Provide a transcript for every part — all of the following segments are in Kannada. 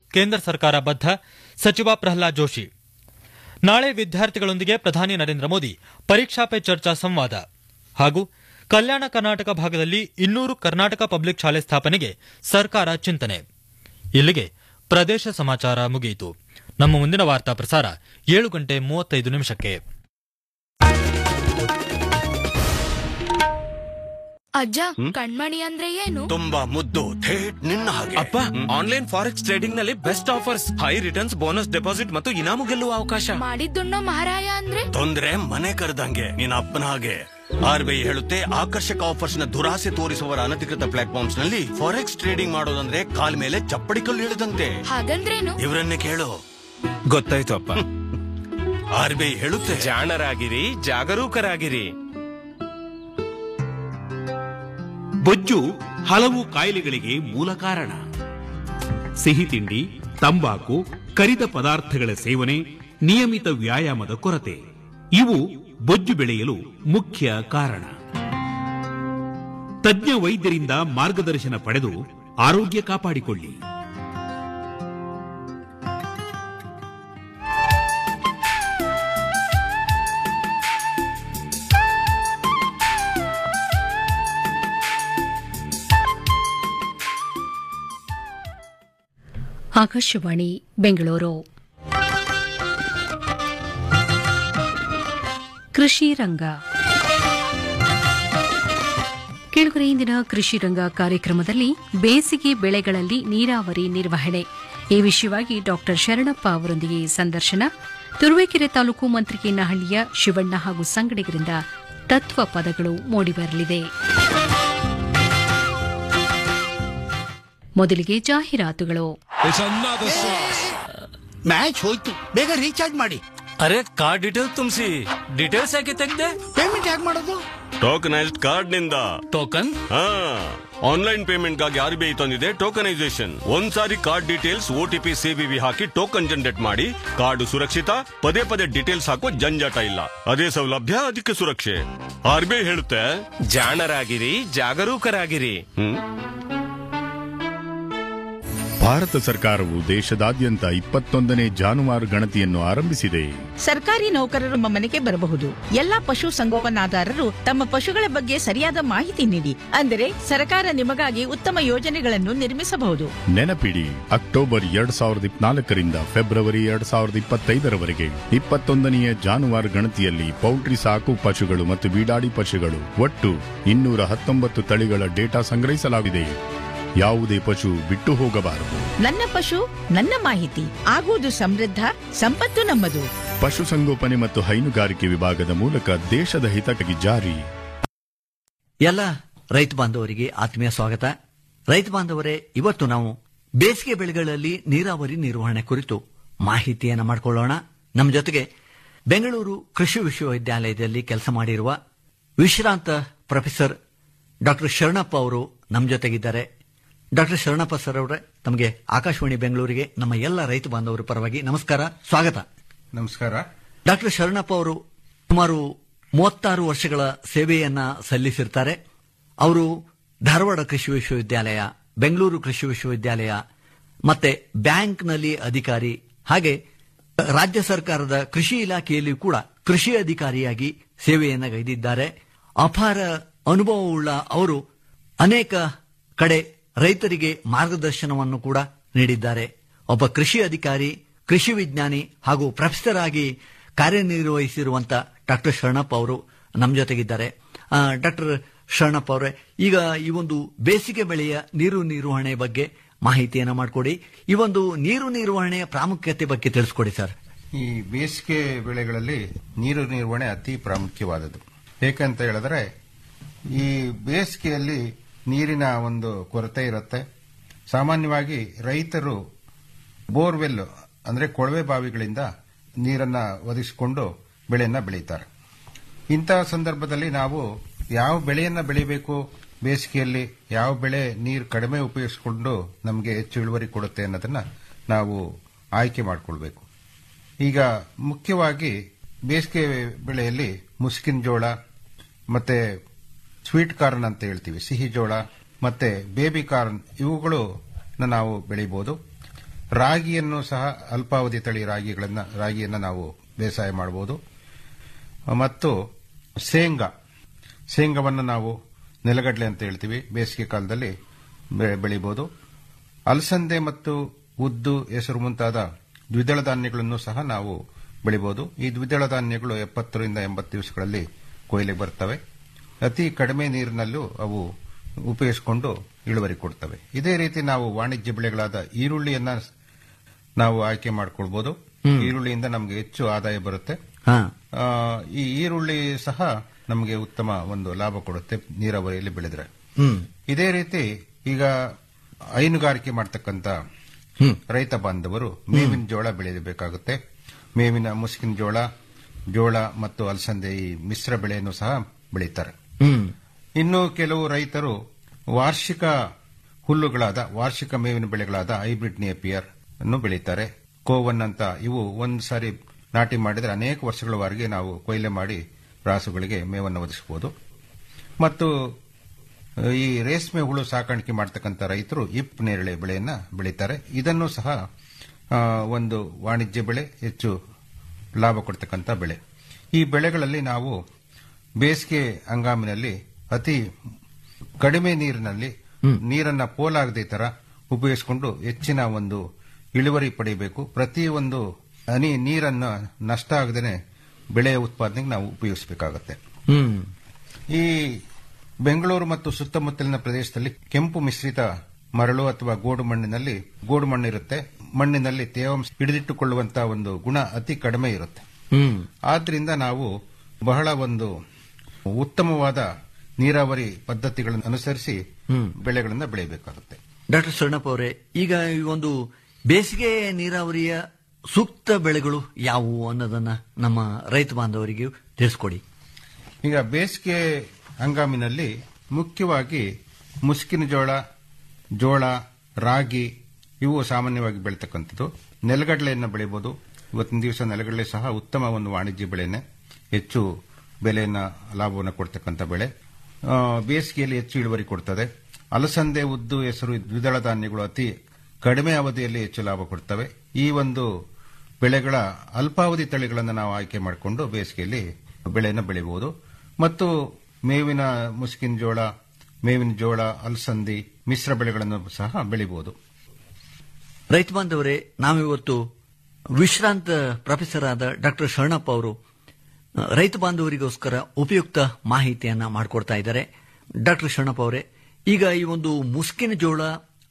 ಕೇಂದ್ರ ಸರ್ಕಾರ ಬದ್ಧ ಸಚಿವ ಪ್ರಹ್ಲಾದ್ ಜೋಶಿ ನಾಳೆ ವಿದ್ಯಾರ್ಥಿಗಳೊಂದಿಗೆ ಪ್ರಧಾನಿ ನರೇಂದ್ರ ಮೋದಿ ಪರೀಕ್ಷಾ ಪೇ ಚರ್ಚಾ ಸಂವಾದ ಹಾಗೂ ಕಲ್ಯಾಣ ಕರ್ನಾಟಕ ಭಾಗದಲ್ಲಿ ಇನ್ನೂರು ಕರ್ನಾಟಕ ಪಬ್ಲಿಕ್ ಶಾಲೆ ಸ್ಥಾಪನೆಗೆ ಸರ್ಕಾರ ಚಿಂತನೆ ಇಲ್ಲಿಗೆ ಪ್ರದೇಶ ಸಮಾಚಾರ ಮುಗಿಯಿತು ನಮ್ಮ ಮುಂದಿನ ವಾರ್ತಾ ಪ್ರಸಾರ ಏಳು ಗಂಟೆ ಮೂವತ್ತೈದು ನಿಮಿಷಕ್ಕೆ ಅಜ್ಜ ಕಣ್ಮಣಿ ಅಂದ್ರೆ ಏನು ತುಂಬಾ ಮುದ್ದು ಥೇಟ್ ನಿನ್ನ ಹಾಗೆ ಅಪ್ಪ ಆನ್ಲೈನ್ ಫಾರೆಕ್ಸ್ ಟ್ರೇಡಿಂಗ್ ನಲ್ಲಿ best offers high returns bonus deposit ಮತ್ತು ಇನಾಮು ಗೆಲ್ಲುವ ಅವಕಾಶ ಮಾಡಿದ್ದುಣ್ಣೋ ಮಹಾರಾಯ ಅಂದ್ರೆ ತೊಂದ್ರೆ ಮನೆ ಕರೆದಂಗೆ ನಿನ್ನ ಅಪ್ಪನ ಹಾಗೆ ಆರ್ ಬಿ ಐ ಹೇಳುತ್ತೆ ಆಕರ್ಷಕ ಆಫರ್ಸ್ ನ ದುರಾಸೆ ತೋರಿಸುವವರ ಅನಧಿಕೃತ ಪ್ಲಾಟ್ಫಾರ್ಮ್ಸ್ ನಲ್ಲಿ ಫಾರೆಕ್ಸ್ ಟ್ರೇಡಿಂಗ್ ಮಾಡೋದಂದ್ರೆ ಕಾಲ್ ಮೇಲೆ ಚಪ್ಪಡಿ ಕಲ್ಲು ಇಳಿದಂತೆ ಹಾಗಂದ್ರೇನು ಇವರನ್ನೇ ಕೇಳು ಗೊತ್ತಾಯ್ತು ಅಪ್ಪ ಆರ್ ಬಿ ಐ ಹೇಳುತ್ತೆ ಜಾಣರಾಗಿರಿ ಜಾಗರೂಕರಾಗಿರಿ ಬೊಜ್ಜು ಹಲವು ಕಾಯಿಲೆಗಳಿಗೆ ಮೂಲ ಕಾರಣ ಸಿಹಿ ತಿಂಡಿ ತಂಬಾಕು ಕರಿದ ಪದಾರ್ಥಗಳ ಸೇವನೆ ನಿಯಮಿತ ವ್ಯಾಯಾಮದ ಕೊರತೆ ಇವು ಬೊಜ್ಜು ಬೆಳೆಯಲು ಮುಖ್ಯ ಕಾರಣ ತಜ್ಞ ವೈದ್ಯರಿಂದ ಮಾರ್ಗದರ್ಶನ ಪಡೆದು ಆರೋಗ್ಯ ಕಾಪಾಡಿಕೊಳ್ಳಿ ಆಕಾಶವಾಣಿ ಬೆಂಗಳೂರು ಕೃಷಿ ರಂಗ ಕೇಳುಗರೆ ಇಂದಿನ ಕೃಷಿ ರಂಗ ಕಾರ್ಯಕ್ರಮದಲ್ಲಿ ಬೇಸಿಗೆ ಬೆಳೆಗಳಲ್ಲಿ ನೀರಾವರಿ ನಿರ್ವಹಣೆ ಈ ವಿಷಯವಾಗಿ ಡಾಕ್ಟರ್ ಶರಣಪ್ಪ ಅವರೊಂದಿಗೆ ಸಂದರ್ಶನ ತುರುವೇಕೆರೆ ತಾಲೂಕು ಮಂತ್ರಿಕೇನಹಳ್ಳಿಯ ಶಿವಣ್ಣ ಹಾಗೂ ಸಂಗಡಿಗರಿಂದ ತತ್ವ ಪದಗಳು ಮೂಡಿಬರಲಿದೆ ಮೊದಲಿಗೆ ಜಾಹೀರಾತುಗಳು ಮ್ಯಾಚ್ ಹೋಯ್ತು ಬೇಗ ರೀಚಾರ್ಜ್ ಮಾಡಿ ಅರೆ ಕಾರ್ಡ್ ಡೀಟೇಲ್ಸ್ ತುಂಬಿಸಿ ಡೀಟೇಲ್ಸ್ ಯಾಕೆ ತೆಗ್ದೆ ಪೇಮೆಂಟ್ ಹೇಗೆ ಮಾಡೋದು ಟೋಕನೈಸ್ಡ್ ಕಾರ್ಡ್ ನಿಂದ ಟೋಕನ್ ಹಾ ಆನ್ಲೈನ್ ಪೇಮೆಂಟ್ ಗಾಗಿ ಆರ್ ಬಿ ಐ ತಂದಿದೆ ಟೋಕನೈಸೇಷನ್ ಒಂದ್ಸಾರಿ ಕಾರ್ಡ್ ಡೀಟೇಲ್ಸ್ ಓಟಿಪಿ ಸಿಬಿವಿ ಹಾಕಿ ಟೋಕನ್ ಜನರೇಟ್ ಮಾಡಿ ಕಾರ್ಡ್ ಸುರಕ್ಷಿತ ಪದೇ ಪದೇ ಡೀಟೇಲ್ಸ್ ಹಾಕೋ ಜಂಜಾಟ ಇಲ್ಲ ಅದೇ ಸೌಲಭ್ಯ ಅದಕ್ಕೆ ಸುರಕ್ಷೆ ಆರ್ ಬಿ ಐ ಹೇಳುತ್ತೆ ಜಾಣರಾಗಿರಿ ಜಾಗರೂಕರಾಗಿರಿ ಹ್ಮ್ ಭಾರತ ಸರ್ಕಾರವು ದೇಶದಾದ್ಯಂತ ಇಪ್ಪತ್ತೊಂದನೇ ಜಾನುವಾರು ಗಣತಿಯನ್ನು ಆರಂಭಿಸಿದೆ ಸರ್ಕಾರಿ ನೌಕರರು ನಮ್ಮ ಮನೆಗೆ ಬರಬಹುದು ಎಲ್ಲಾ ಪಶು ಸಂಗೋಪನಾದಾರರು ತಮ್ಮ ಪಶುಗಳ ಬಗ್ಗೆ ಸರಿಯಾದ ಮಾಹಿತಿ ನೀಡಿ ಅಂದರೆ ಸರ್ಕಾರ ನಿಮಗಾಗಿ ಉತ್ತಮ ಯೋಜನೆಗಳನ್ನು ನಿರ್ಮಿಸಬಹುದು ನೆನಪಿಡಿ ಅಕ್ಟೋಬರ್ ಎರಡ್ ಸಾವಿರದ ಇಪ್ಪನಾಲ್ಕರಿಂದ ಫೆಬ್ರವರಿ ಎರಡ್ ಸಾವಿರದ ಇಪ್ಪತ್ತೈದರವರೆಗೆ ಇಪ್ಪತ್ತೊಂದನೆಯ ಜಾನುವಾರು ಗಣತಿಯಲ್ಲಿ ಪೌಲ್ಟ್ರಿ ಸಾಕು ಪಶುಗಳು ಮತ್ತು ಬೀಡಾಡಿ ಪಶುಗಳು ಒಟ್ಟು ಇನ್ನೂರ ಹತ್ತೊಂಬತ್ತು ತಳಿಗಳ ಡೇಟಾ ಸಂಗ್ರಹಿಸಲಾಗಿದೆ ಯಾವುದೇ ಪಶು ಬಿಟ್ಟು ಹೋಗಬಾರದು ನನ್ನ ಪಶು ನನ್ನ ಮಾಹಿತಿ ಆಗುವುದು ಸಮೃದ್ಧ ಸಂಪತ್ತು ನಮ್ಮದು ಪಶುಸಂಗೋಪನೆ ಮತ್ತು ಹೈನುಗಾರಿಕೆ ವಿಭಾಗದ ಮೂಲಕ ದೇಶದ ಹಿತಕ್ಕಾಗಿ ಜಾರಿ ಎಲ್ಲ ರೈತ ಬಾಂಧವರಿಗೆ ಆತ್ಮೀಯ ಸ್ವಾಗತ ರೈತ ಬಾಂಧವರೇ ಇವತ್ತು ನಾವು ಬೇಸಿಗೆ ಬೆಳೆಗಳಲ್ಲಿ ನೀರಾವರಿ ನಿರ್ವಹಣೆ ಕುರಿತು ಮಾಹಿತಿಯನ್ನು ಮಾಡಿಕೊಳ್ಳೋಣ ನಮ್ಮ ಜೊತೆಗೆ ಬೆಂಗಳೂರು ಕೃಷಿ ವಿಶ್ವವಿದ್ಯಾಲಯದಲ್ಲಿ ಕೆಲಸ ಮಾಡಿರುವ ವಿಶ್ರಾಂತ ಪ್ರೊಫೆಸರ್ ಡಾಕ್ಟರ್ ಶರಣಪ್ಪ ಅವರು ನಮ್ಮ ಜೊತೆಗಿದ್ದಾರೆ ಡಾಕ್ಟರ್ ಶರಣಪ್ಪ ಸರ್ ಅವರೇ ತಮಗೆ ಆಕಾಶವಾಣಿ ಬೆಂಗಳೂರಿಗೆ ನಮ್ಮ ಎಲ್ಲ ರೈತ ಬಾಂಧವರ ಪರವಾಗಿ ನಮಸ್ಕಾರ ಸ್ವಾಗತ ನಮಸ್ಕಾರ ಡಾಕ್ಟರ್ ಶರಣಪ್ಪ ಅವರು ಸುಮಾರು ಮೂವತ್ತಾರು ವರ್ಷಗಳ ಸೇವೆಯನ್ನ ಸಲ್ಲಿಸಿರ್ತಾರೆ ಅವರು ಧಾರವಾಡ ಕೃಷಿ ವಿಶ್ವವಿದ್ಯಾಲಯ ಬೆಂಗಳೂರು ಕೃಷಿ ವಿಶ್ವವಿದ್ಯಾಲಯ ಮತ್ತೆ ಬ್ಯಾಂಕ್ನಲ್ಲಿ ಅಧಿಕಾರಿ ಹಾಗೆ ರಾಜ್ಯ ಸರ್ಕಾರದ ಕೃಷಿ ಇಲಾಖೆಯಲ್ಲಿ ಕೂಡ ಕೃಷಿ ಅಧಿಕಾರಿಯಾಗಿ ಸೇವೆಯನ್ನ ಗೈದಿದ್ದಾರೆ ಅಪಾರ ಅನುಭವವುಳ್ಳ ಅವರು ಅನೇಕ ಕಡೆ ರೈತರಿಗೆ ಮಾರ್ಗದರ್ಶನವನ್ನು ಕೂಡ ನೀಡಿದ್ದಾರೆ ಒಬ್ಬ ಕೃಷಿ ಅಧಿಕಾರಿ ಕೃಷಿ ವಿಜ್ಞಾನಿ ಹಾಗೂ ಪ್ರೊಫೆಸರ್ ಆಗಿ ಕಾರ್ಯನಿರ್ವಹಿಸಿರುವಂತ ಡಾಕ್ಟರ್ ಶರಣಪ್ಪ ಅವರು ನಮ್ಮ ಜೊತೆಗಿದ್ದಾರೆ ಡಾಕ್ಟರ್ ಶರಣಪ್ಪ ಅವರೇ ಈಗ ಈ ಒಂದು ಬೇಸಿಗೆ ಬೆಳೆಯ ನೀರು ನಿರ್ವಹಣೆ ಬಗ್ಗೆ ಮಾಹಿತಿಯನ್ನ ಮಾಡಿಕೊಡಿ ಈ ಒಂದು ನೀರು ನಿರ್ವಹಣೆಯ ಪ್ರಾಮುಖ್ಯತೆ ಬಗ್ಗೆ ತಿಳಿಸ್ಕೊಡಿ ಸರ್ ಈ ಬೇಸಿಗೆ ಬೆಳೆಗಳಲ್ಲಿ ನೀರು ನಿರ್ವಹಣೆ ಅತಿ ಪ್ರಾಮುಖ್ಯವಾದದ್ದು ಏಕಂತ ಹೇಳಿದ್ರೆ ಈ ಬೇಸಿಗೆಯಲ್ಲಿ ನೀರಿನ ಒಂದು ಕೊರತೆ ಇರುತ್ತೆ ಸಾಮಾನ್ಯವಾಗಿ ರೈತರು ಬೋರ್ವೆಲ್ ಅಂದ್ರೆ ಕೊಳವೆ ಬಾವಿಗಳಿಂದ ನೀರನ್ನ ಒದಗಿಸಿಕೊಂಡು ಬೆಳೆಯನ್ನ ಬೆಳೀತಾರೆ ಇಂತಹ ಸಂದರ್ಭದಲ್ಲಿ ನಾವು ಯಾವ ಬೆಳೆಯನ್ನ ಬೆಳಿಬೇಕು ಬೇಸಿಗೆಯಲ್ಲಿ ಯಾವ ಬೆಳೆ ನೀರು ಕಡಿಮೆ ಉಪಯೋಗಿಸಿಕೊಂಡು ನಮಗೆ ಹೆಚ್ಚು ಇಳುವರಿ ಕೊಡುತ್ತೆ ಅನ್ನೋದನ್ನ ನಾವು ಆಯ್ಕೆ ಮಾಡಿಕೊಳ್ಬೇಕು ಈಗ ಮುಖ್ಯವಾಗಿ ಬೇಸಿಗೆ ಬೆಳೆಯಲ್ಲಿ ಮುಸ್ಕಿನ ಜೋಳ ಮತ್ತೆ ಸ್ವೀಟ್ ಕಾರ್ನ್ ಅಂತ ಹೇಳ್ತೀವಿ ಸಿಹಿ ಜೋಳ ಮತ್ತೆ ಬೇಬಿ ಕಾರ್ನ್ ಇವುಗಳು ನಾವು ಬೆಳಿಬಹುದು ರಾಗಿಯನ್ನು ಸಹ ಅಲ್ಪಾವಧಿ ತಳಿ ರಾಗಿಗಳನ್ನ ರಾಗಿಯನ್ನ ನಾವು ಬೇಸಾಯ ಮಾಡಬಹುದು ಮತ್ತು ಶೇಂಗಾ ಶೇಂಗಾವನ್ನು ನಾವು ನೆಲಗಡಲೆ ಅಂತ ಹೇಳ್ತೀವಿ ಬೇಸಿಗೆ ಕಾಲದಲ್ಲಿ ಬೆ- ಬೆಳಿಬಹುದು ಅಲಸಂದೆ ಮತ್ತು ಉದ್ದು ಹೆಸರು ಮುಂತಾದ ದ್ವಿದಳ ಧಾನ್ಯಗಳನ್ನು ಸಹ ನಾವು ಬೆಳಿಬಹುದು ಈ ದ್ವಿದಳ ಧಾನ್ಯಗಳು ಎಪ್ಪತ್ತರಿಂದ ಎಂಬತ್ತು ದಿವಸಗಳಲ್ಲಿ ಕೊಯ್ಲಿಗೆ ಬರ್ತವೆ ಅತಿ ಕಡಿಮೆ ನೀರಿನಲ್ಲೂ ಅವು ಉಪಯೋಗಿಸಿಕೊಂಡು ಇಳುವರಿ ಕೊಡ್ತವೆ ಇದೇ ರೀತಿ ನಾವು ವಾಣಿಜ್ಯ ಬೆಳೆಗಳಾದ ಈರುಳ್ಳಿಯನ್ನ ನಾವು ಆಯ್ಕೆ ಮಾಡ್ಕೊಳ್ಬಹುದು ಈರುಳ್ಳಿಯಿಂದ ನಮಗೆ ಹೆಚ್ಚು ಆದಾಯ ಬರುತ್ತೆ ಹಾ ಆ, ಈ ಈರುಳ್ಳಿ ಸಹ ನಮಗೆ ಉತ್ತಮ ಒಂದು ಲಾಭ ಕೊಡುತ್ತೆ ನೀರಾವರಿಯಲ್ಲಿ ಬೆಳೆದ್ರೆ ಹ್ಮ್ ಇದೇ ರೀತಿ ಈಗ ಹೈನುಗಾರಿಕೆ ಮಾಡ್ತಕ್ಕಂತ ಹ್ಮ್. ರೈತ ಬಾಂಧವರು ಮೇವಿನ ಜೋಳ ಬೆಳೆಯಬೇಕಾಗುತ್ತೆ ಮೇವಿನ ಮುಸುಕಿನ ಜೋಳ ಜೋಳ ಮತ್ತು ಅಲಸಂದೆ ಈ ಮಿಶ್ರ ಬೆಳೆಯನ್ನು ಸಹ ಬೆಳೀತಾರೆ ಹ್ಮ್ ಇನ್ನು ಕೆಲವು ರೈತರು ವಾರ್ಷಿಕ ಹುಲ್ಲುಗಳಾದ ವಾರ್ಷಿಕ ಮೇವಿನ ಬೆಳೆಗಳಾದ ಹೈಬ್ರಿಡ್ ನೇಪಿಯರ್ ಅನ್ನು ಬೆಳೀತಾರೆ ಕೋವನ್ ಅಂತ ಇವು ಒಂದು ಸಾರಿ ನಾಟಿ ಮಾಡಿದರೆ ಅನೇಕ ವರ್ಷಗಳವರೆಗೆ ನಾವು ಕೊಯ್ಲೆ ಮಾಡಿ ರಾಸುಗಳಿಗೆ ಮೇವನ್ನು ಒದಗಿಸಬಹುದು ಮತ್ತು ಈ ರೇಷ್ಮೆ ಹುಳು ಸಾಕಾಣಿಕೆ ಮಾಡ್ತಕ್ಕಂಥ ರೈತರು ಇಪ್ ನೇರಳೆ ಬೆಳೆಯನ್ನ ಬೆಳೀತಾರೆ ಇದನ್ನು ಸಹ ಆ, ಒಂದು ವಾಣಿಜ್ಯ ಬೆಳೆ ಹೆಚ್ಚು ಲಾಭ ಕೊಡ್ತಕ್ಕಂಥ ಬೆಳೆ ಈ ಬೆಳೆಗಳಲ್ಲಿ ನಾವು ಬೇಸಿಗೆ ಹಂಗಾಮಿನಲ್ಲಿ ಅತಿ ಕಡಿಮೆ ನೀರಿನಲ್ಲಿ ನೀರನ್ನ ಪೋಲಾಗದೆ ತರ ಉಪಯೋಗಿಸಿಕೊಂಡು ಹೆಚ್ಚಿನ ಒಂದು ಇಳುವರಿ ಪಡೆಯಬೇಕು ಪ್ರತಿ ಒಂದು ಹನಿ ನೀರನ್ನ ನಷ್ಟ ಆಗದೇನೆ ಬೆಳೆಯ ಉತ್ಪಾದನೆಗೆ ನಾವು ಉಪಯೋಗಿಸಬೇಕಾಗತ್ತೆ ಹ್ಮ್ ಈ ಬೆಂಗಳೂರು ಮತ್ತು ಸುತ್ತಮುತ್ತಲಿನ ಪ್ರದೇಶದಲ್ಲಿ ಕೆಂಪು ಮಿಶ್ರಿತ ಮರಳು ಅಥವಾ ಗೋಡು ಮಣ್ಣಿನಲ್ಲಿ ಗೋಡು ಮಣ್ಣಿರುತ್ತೆ ಮಣ್ಣಿನಲ್ಲಿ ತೇವಾಂಶ ಹಿಡಿದಿಟ್ಟುಕೊಳ್ಳುವಂತಹ ಒಂದು ಗುಣ ಅತಿ ಕಡಿಮೆ ಇರುತ್ತೆ ಹ್ಮ್ ಆದ್ರಿಂದ ನಾವು ಬಹಳ ಒಂದು ಉತ್ತಮವಾದ ನೀರಾವರಿ ಪದ್ಧತಿಗಳನ್ನು ಅನುಸರಿಸಿ ಹ್ಮ್. ಬೆಳೆಗಳನ್ನ ಬೆಳೆಯಬೇಕಾಗುತ್ತೆ ಡಾಕ್ಟರ್ ಶರಣಪ್ಪ ಅವರೇ ಈಗ ಈ ಒಂದು ಬೇಸಿಗೆ ನೀರಾವರಿಯ ಸೂಕ್ತ ಬೆಳೆಗಳು ಯಾವುವು ಅನ್ನೋದನ್ನ ನಮ್ಮ ರೈತ ಬಾಂಧವರಿಗೆ ತಿಳಿಸ್ಕೊಡಿ ಈಗ ಬೇಸಿಗೆ ಹಂಗಾಮಿನಲ್ಲಿ ಮುಖ್ಯವಾಗಿ ಮುಸ್ಕಿನ ಜೋಳ ಜೋಳ ರಾಗಿ ಇವು ಸಾಮಾನ್ಯವಾಗಿ ಬೆಳೀತಕ್ಕಂಥದ್ದು ನೆಲಗಡಲೆಯನ್ನು ಬೆಳೆಯಬಹುದು ಇವತ್ತಿನ ದಿವಸ ನೆಲಗಡಲೆ ಸಹ ಉತ್ತಮ ಒಂದು ವಾಣಿಜ್ಯ ಬೆಳೆನೆ ಹೆಚ್ಚು ಬೆಲೆಯನ್ನ ಲಾಭವನ್ನು ಕೊಡ್ತಕ್ಕಂಥ ಬೆಳೆ ಆ, ಬೇಸಿಗೆಯಲ್ಲಿ ಹೆಚ್ಚು ಇಳುವರಿ ಕೊಡ್ತದೆ ಅಲಸಂದೆ ಉದ್ದು ಹೆಸರು ದ್ವಿದಳ ಧಾನ್ಯಗಳು ಅತಿ ಕಡಿಮೆ ಅವಧಿಯಲ್ಲಿ ಹೆಚ್ಚು ಲಾಭ ಕೊಡ್ತವೆ ಈ ಒಂದು ಬೆಳೆಗಳ ಅಲ್ಪಾವಧಿ ತಳಿಗಳನ್ನು ನಾವು ಆಯ್ಕೆ ಮಾಡಿಕೊಂಡು ಬೇಸಿಗೆಯಲ್ಲಿ ಬೆಳೆಯನ್ನು ಬೆಳೆಯಬಹುದು ಮತ್ತು ಮೇವಿನ ಮುಸುಕಿನ ಜೋಳ ಮೇವಿನ ಜೋಳ ಅಲಸಂದಿ ಮಿಶ್ರ ಬೆಳೆಗಳನ್ನು ಸಹ ಬೆಳೆಯಬಹುದು ರೈತ ಬಾಂಧವರೇ ನಾವಿವತ್ತು ವಿಶ್ರಾಂತ ಪ್ರೊಫೆಸರ್ ಆದ ಡಾಕ್ಟರ್ ಶರಣಪ್ಪ ಅವರು ಅ, ರೈತ ಬಾಂಧವರಿಗೋಸ್ಕರ ಉಪಯುಕ್ತ ಮಾಹಿತಿಯನ್ನ ಮಾಡಿಕೊಡ್ತಾ ಇದ್ದಾರೆ ಡಾಕ್ಟರ್ ಶರಣಪ್ಪ ಅವರೇ ಈಗ ಈ ಒಂದು ಮುಸ್ಕಿನ ಜೋಳ